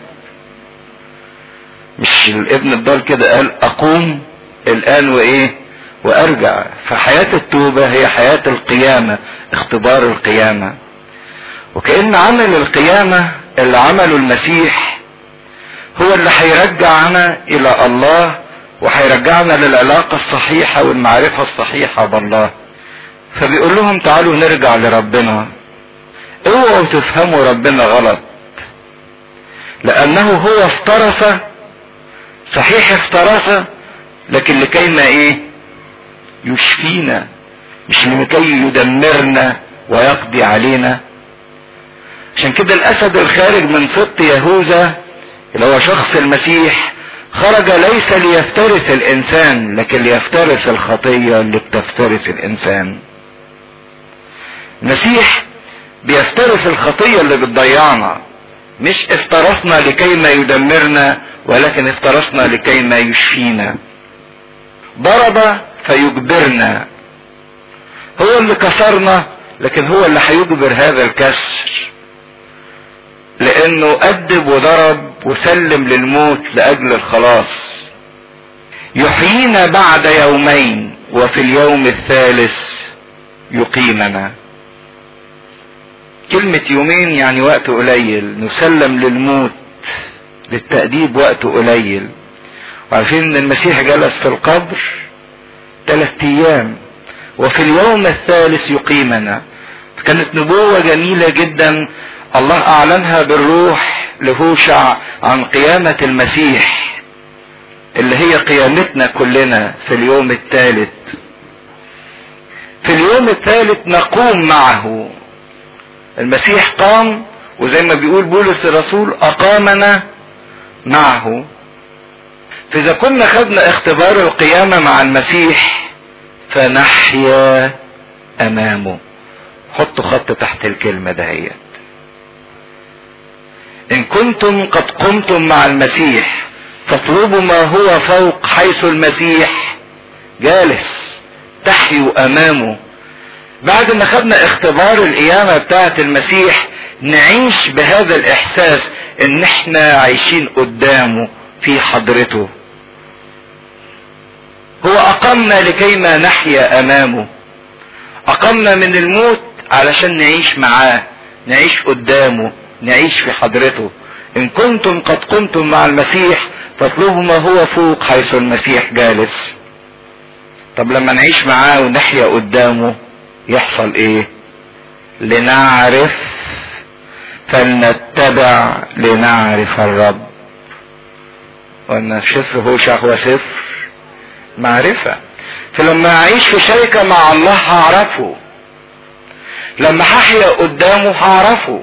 [SPEAKER 2] مش الابن الضال كده قال اقوم الان وايه وارجع فحياة التوبة هي حياة القيامة اختبار القيامة وكأن عمل القيامة اللي عمله المسيح هو اللي هيرجعنا الى الله وهيرجعنا للعلاقة الصحيحة والمعرفة الصحيحة بالله فبيقول لهم تعالوا نرجع لربنا اوعوا تفهموا ربنا غلط لانه هو افترس صحيح افترس لكن لكي ما ايه يشفينا مش لكي يدمرنا ويقضي علينا عشان كده الاسد الخارج من سبط يهوذا اللي هو شخص المسيح خرج ليس ليفترس الانسان لكن ليفترس الخطية اللي بتفترس الانسان المسيح بيفترس الخطية اللي بتضيعنا مش افترسنا لكي ما يدمرنا ولكن افترسنا لكي ما يشفينا ضرب فيجبرنا هو اللي كسرنا لكن هو اللي هيجبر هذا الكسر لانه ادب وضرب وسلم للموت لاجل الخلاص يحيينا بعد يومين وفي اليوم الثالث يقيمنا كلمة يومين يعني وقت قليل نسلم للموت للتأديب وقت قليل وعارفين ان المسيح جلس في القبر ثلاث ايام وفي اليوم الثالث يقيمنا كانت نبوة جميلة جدا الله اعلنها بالروح لهوشع عن قيامة المسيح اللي هي قيامتنا كلنا في اليوم الثالث في اليوم الثالث نقوم معه المسيح قام وزي ما بيقول بولس الرسول اقامنا معه فاذا كنا خدنا اختبار القيامة مع المسيح فنحيا امامه حطوا خط تحت الكلمة دهيت ان كنتم قد قمتم مع المسيح فاطلبوا ما هو فوق حيث المسيح جالس تحيوا امامه بعد ما خدنا اختبار القيامة بتاعت المسيح نعيش بهذا الاحساس ان احنا عايشين قدامه في حضرته هو اقمنا لكي ما نحيا امامه اقمنا من الموت علشان نعيش معاه نعيش قدامه نعيش في حضرته ان كنتم قد قمتم مع المسيح فاطلبوا ما هو فوق حيث المسيح جالس طب لما نعيش معاه ونحيا قدامه يحصل ايه لنعرف فلنتبع لنعرف الرب وان الشفر هو هو سفر معرفة فلما اعيش في شركة مع الله هعرفه لما هحيا قدامه هعرفه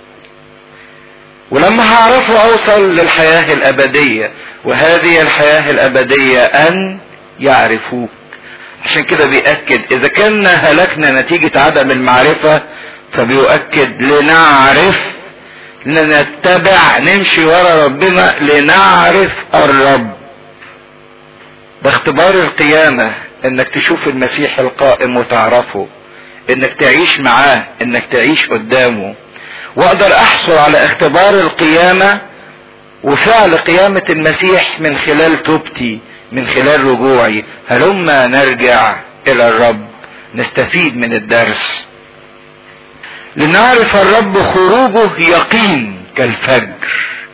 [SPEAKER 2] ولما هعرفه اوصل للحياة الابدية وهذه الحياة الابدية ان يعرفوك عشان كده بيأكد اذا كنا هلكنا نتيجة عدم المعرفة فبيؤكد لنعرف لنتبع نمشي ورا ربنا لنعرف الرب ده اختبار القيامة انك تشوف المسيح القائم وتعرفه انك تعيش معاه انك تعيش قدامه واقدر احصل على اختبار القيامة وفعل قيامة المسيح من خلال توبتي من خلال رجوعي هلما نرجع الى الرب
[SPEAKER 1] نستفيد من الدرس لنعرف الرب خروجه يقين كالفجر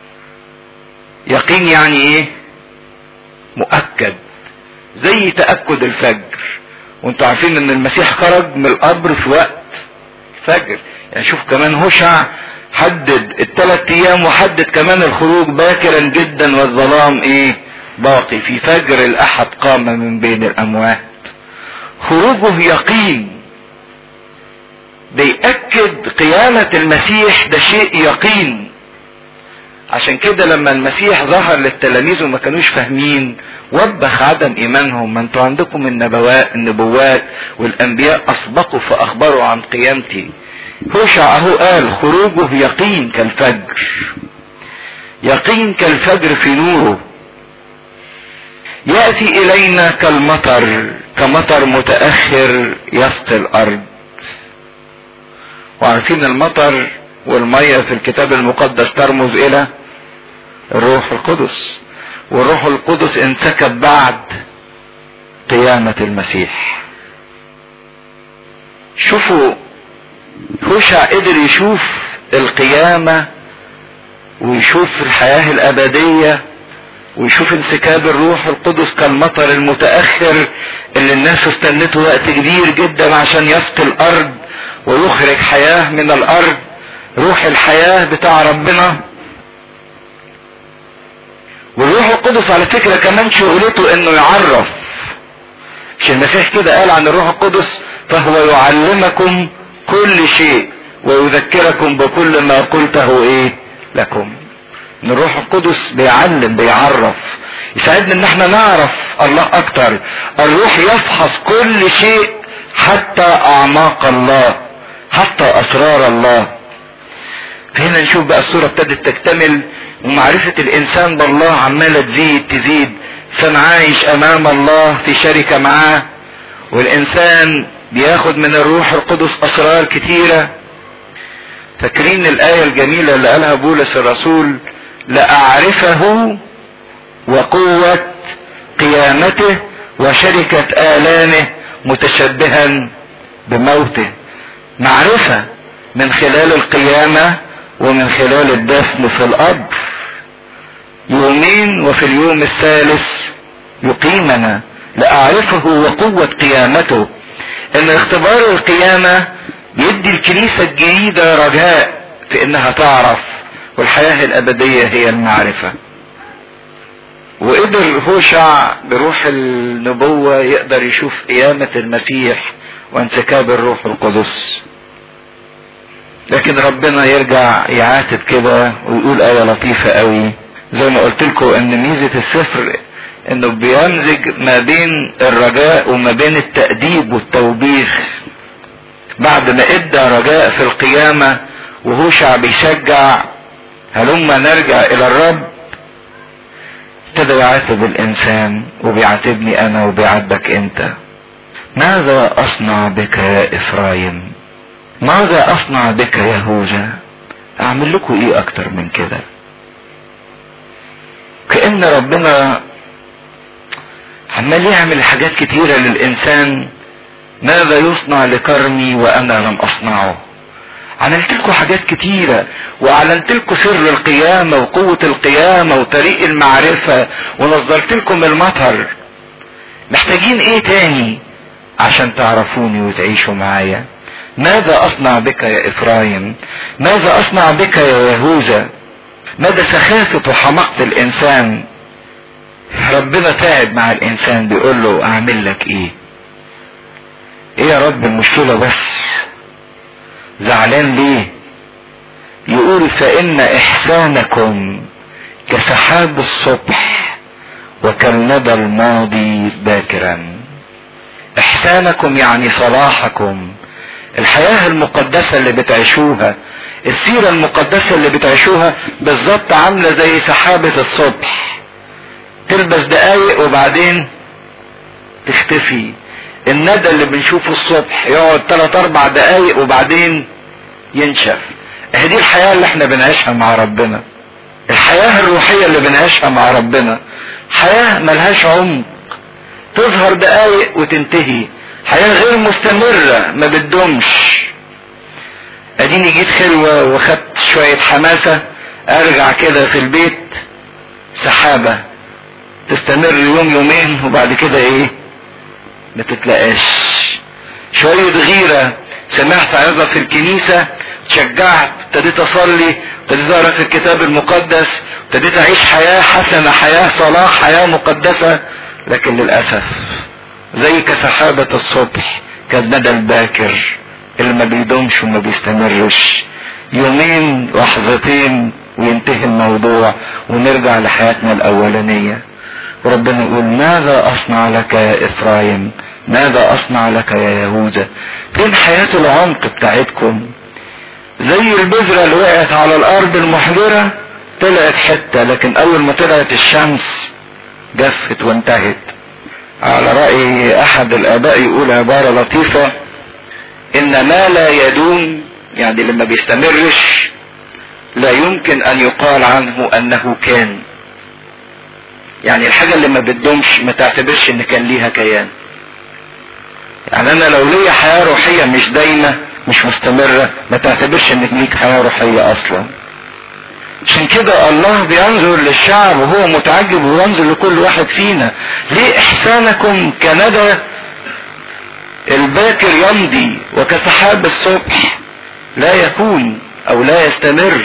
[SPEAKER 1] يقين يعني ايه مؤكد زي تأكد الفجر وانتوا عارفين ان المسيح خرج من القبر في وقت فجر يعني شوف كمان هشع حدد الثلاث ايام وحدد كمان الخروج باكرا جدا والظلام ايه باقي في فجر الاحد قام من بين الاموات خروجه يقين بيأكد قيامة المسيح ده شيء يقين عشان كده لما المسيح ظهر للتلاميذ وما كانوش فاهمين وبخ عدم ايمانهم ما انتوا عندكم النبوات النبوات والانبياء اسبقوا فاخبروا عن قيامتي هوشع اهو قال خروجه يقين كالفجر يقين كالفجر في نوره ياتي الينا كالمطر كمطر متاخر يسقي الارض وعارفين المطر والميه في الكتاب المقدس ترمز الى الروح القدس والروح القدس انسكب بعد قيامة المسيح شوفوا هوشع قدر يشوف القيامة ويشوف الحياة الأبدية ويشوف انسكاب الروح القدس كالمطر المتأخر اللي الناس استنته وقت كبير جدا عشان يسقي الأرض ويخرج حياة من الأرض روح الحياة بتاع ربنا والروح القدس على فكرة كمان شغلته انه يعرف مش المسيح كده قال عن الروح القدس فهو يعلمكم كل شيء ويذكركم بكل ما قلته ايه لكم ان الروح القدس بيعلم بيعرف يساعدنا ان احنا نعرف الله اكتر الروح يفحص كل شيء حتى اعماق الله حتى اسرار الله فهنا نشوف بقى الصورة ابتدت تكتمل ومعرفة الانسان بالله عمالة تزيد تزيد انسان عايش امام الله في شركة معاه والانسان بياخد من الروح القدس اسرار كتيرة فاكرين الاية الجميلة اللي قالها بولس الرسول لأعرفه وقوة قيامته وشركة آلامه متشبها بموته معرفة من خلال القيامة ومن خلال الدفن في القبر يومين وفي اليوم الثالث يقيمنا لأعرفه وقوة قيامته ان اختبار القيامة بيدي الكنيسة الجديدة رجاء في انها تعرف والحياة الابدية هي المعرفة وقدر هوشع بروح النبوة يقدر يشوف قيامة المسيح وانسكاب الروح القدس لكن ربنا يرجع يعاتب كده ويقول آية لطيفة قوي زي ما قلت لكم ان ميزة السفر انه بيمزج ما بين الرجاء وما بين التأديب والتوبيخ بعد ما ادى رجاء في القيامة وهوشع بيشجع هلما نرجع الى الرب ابتدى يعاتب الانسان وبيعاتبني انا وبيعاتبك انت ماذا اصنع بك يا افرايم ماذا اصنع بك يا هوذا اعمل لكم ايه اكتر من كده كأن ربنا عمال يعمل حاجات كتيرة للإنسان ماذا يصنع لكرمي وأنا لم أصنعه عملت لكم حاجات كتيرة وأعلنت لكم سر القيامة وقوة القيامة وطريق المعرفة ونظرت لكم المطر محتاجين ايه تاني عشان تعرفوني وتعيشوا معايا ماذا اصنع بك يا افرايم ماذا اصنع بك يا يهوذا مدى سخافة وحماقة الانسان ربنا تعب مع الانسان بيقول له اعمل لك ايه ايه يا رب المشكلة بس زعلان ليه يقول فان احسانكم كسحاب الصبح وكالندى الماضي باكرا احسانكم يعني صلاحكم الحياة المقدسة اللي بتعيشوها السيرة المقدسة اللي بتعيشوها بالظبط عاملة زي سحابة الصبح تلبس دقايق وبعدين تختفي الندى اللي بنشوفه الصبح يقعد ثلاث اربع دقايق وبعدين ينشف اهي دي الحياة اللي احنا بنعيشها مع ربنا الحياة الروحية اللي بنعيشها مع ربنا حياة ملهاش عمق تظهر دقايق وتنتهي حياة غير مستمرة ما بتدومش اديني جيت خلوة واخدت شوية حماسة ارجع كده في البيت سحابة تستمر يوم يومين وبعد كده ايه ما تتلقاش شوية غيرة سمعت عظة في الكنيسة تشجعت ابتديت اصلي ابتديت اقرا في الكتاب المقدس ابتديت اعيش حياة حسنة حياة صلاح حياة مقدسة لكن للأسف زي كسحابة الصبح كالندى الباكر اللي ما بيدومش وما بيستمرش يومين لحظتين وينتهي الموضوع ونرجع لحياتنا الأولانية وربنا يقول ماذا أصنع لك يا إفرايم ماذا أصنع لك يا يهوذا فين حياة العمق بتاعتكم زي البذرة اللي وقعت على الأرض المحجرة طلعت حتة لكن أول ما طلعت الشمس جفت وانتهت على رأي أحد الآباء يقول عبارة لطيفة إن ما لا يدوم يعني لما بيستمرش لا يمكن أن يقال عنه أنه كان يعني الحاجة اللي ما بتدومش ما تعتبرش إن كان ليها كيان يعني أنا لو ليا حياة روحية مش دايمة مش مستمرة ما تعتبرش إنك ليك حياة روحية أصلا عشان كده الله بينظر للشعب وهو متعجب وينظر لكل واحد فينا ليه احسانكم كندى الباكر يمضي وكسحاب الصبح لا يكون او لا يستمر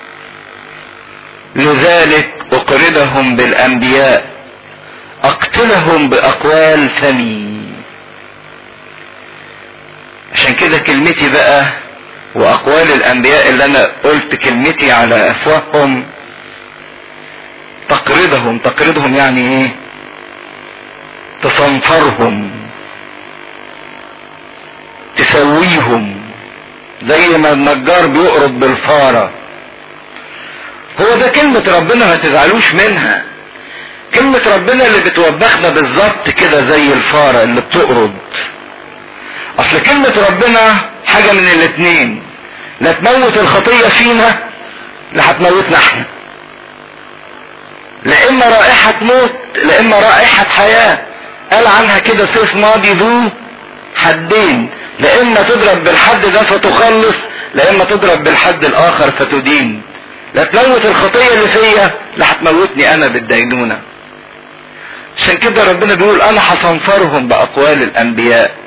[SPEAKER 1] لذلك اقردهم بالانبياء اقتلهم باقوال فمي عشان كده كلمتي بقى واقوال الانبياء اللي انا قلت كلمتي على افواههم تقرضهم تقرضهم يعني ايه تصنفرهم تسويهم زي ما النجار بيقرض بالفارة هو ده كلمة ربنا ما تزعلوش منها كلمة ربنا اللي بتوبخنا بالظبط كده زي الفارة اللي بتقرض اصل كلمة ربنا حاجة من الاتنين لا تموت الخطية فينا لا هتموتنا احنا لا اما رائحة موت لا اما رائحة حياة قال عنها كده سيف ماضي ذو حدين لا اما تضرب بالحد ده فتخلص لا اما تضرب بالحد الاخر فتدين لا تموت الخطية اللي فيا لا هتموتني انا بالدينونة عشان كده ربنا بيقول انا هصنفرهم باقوال الانبياء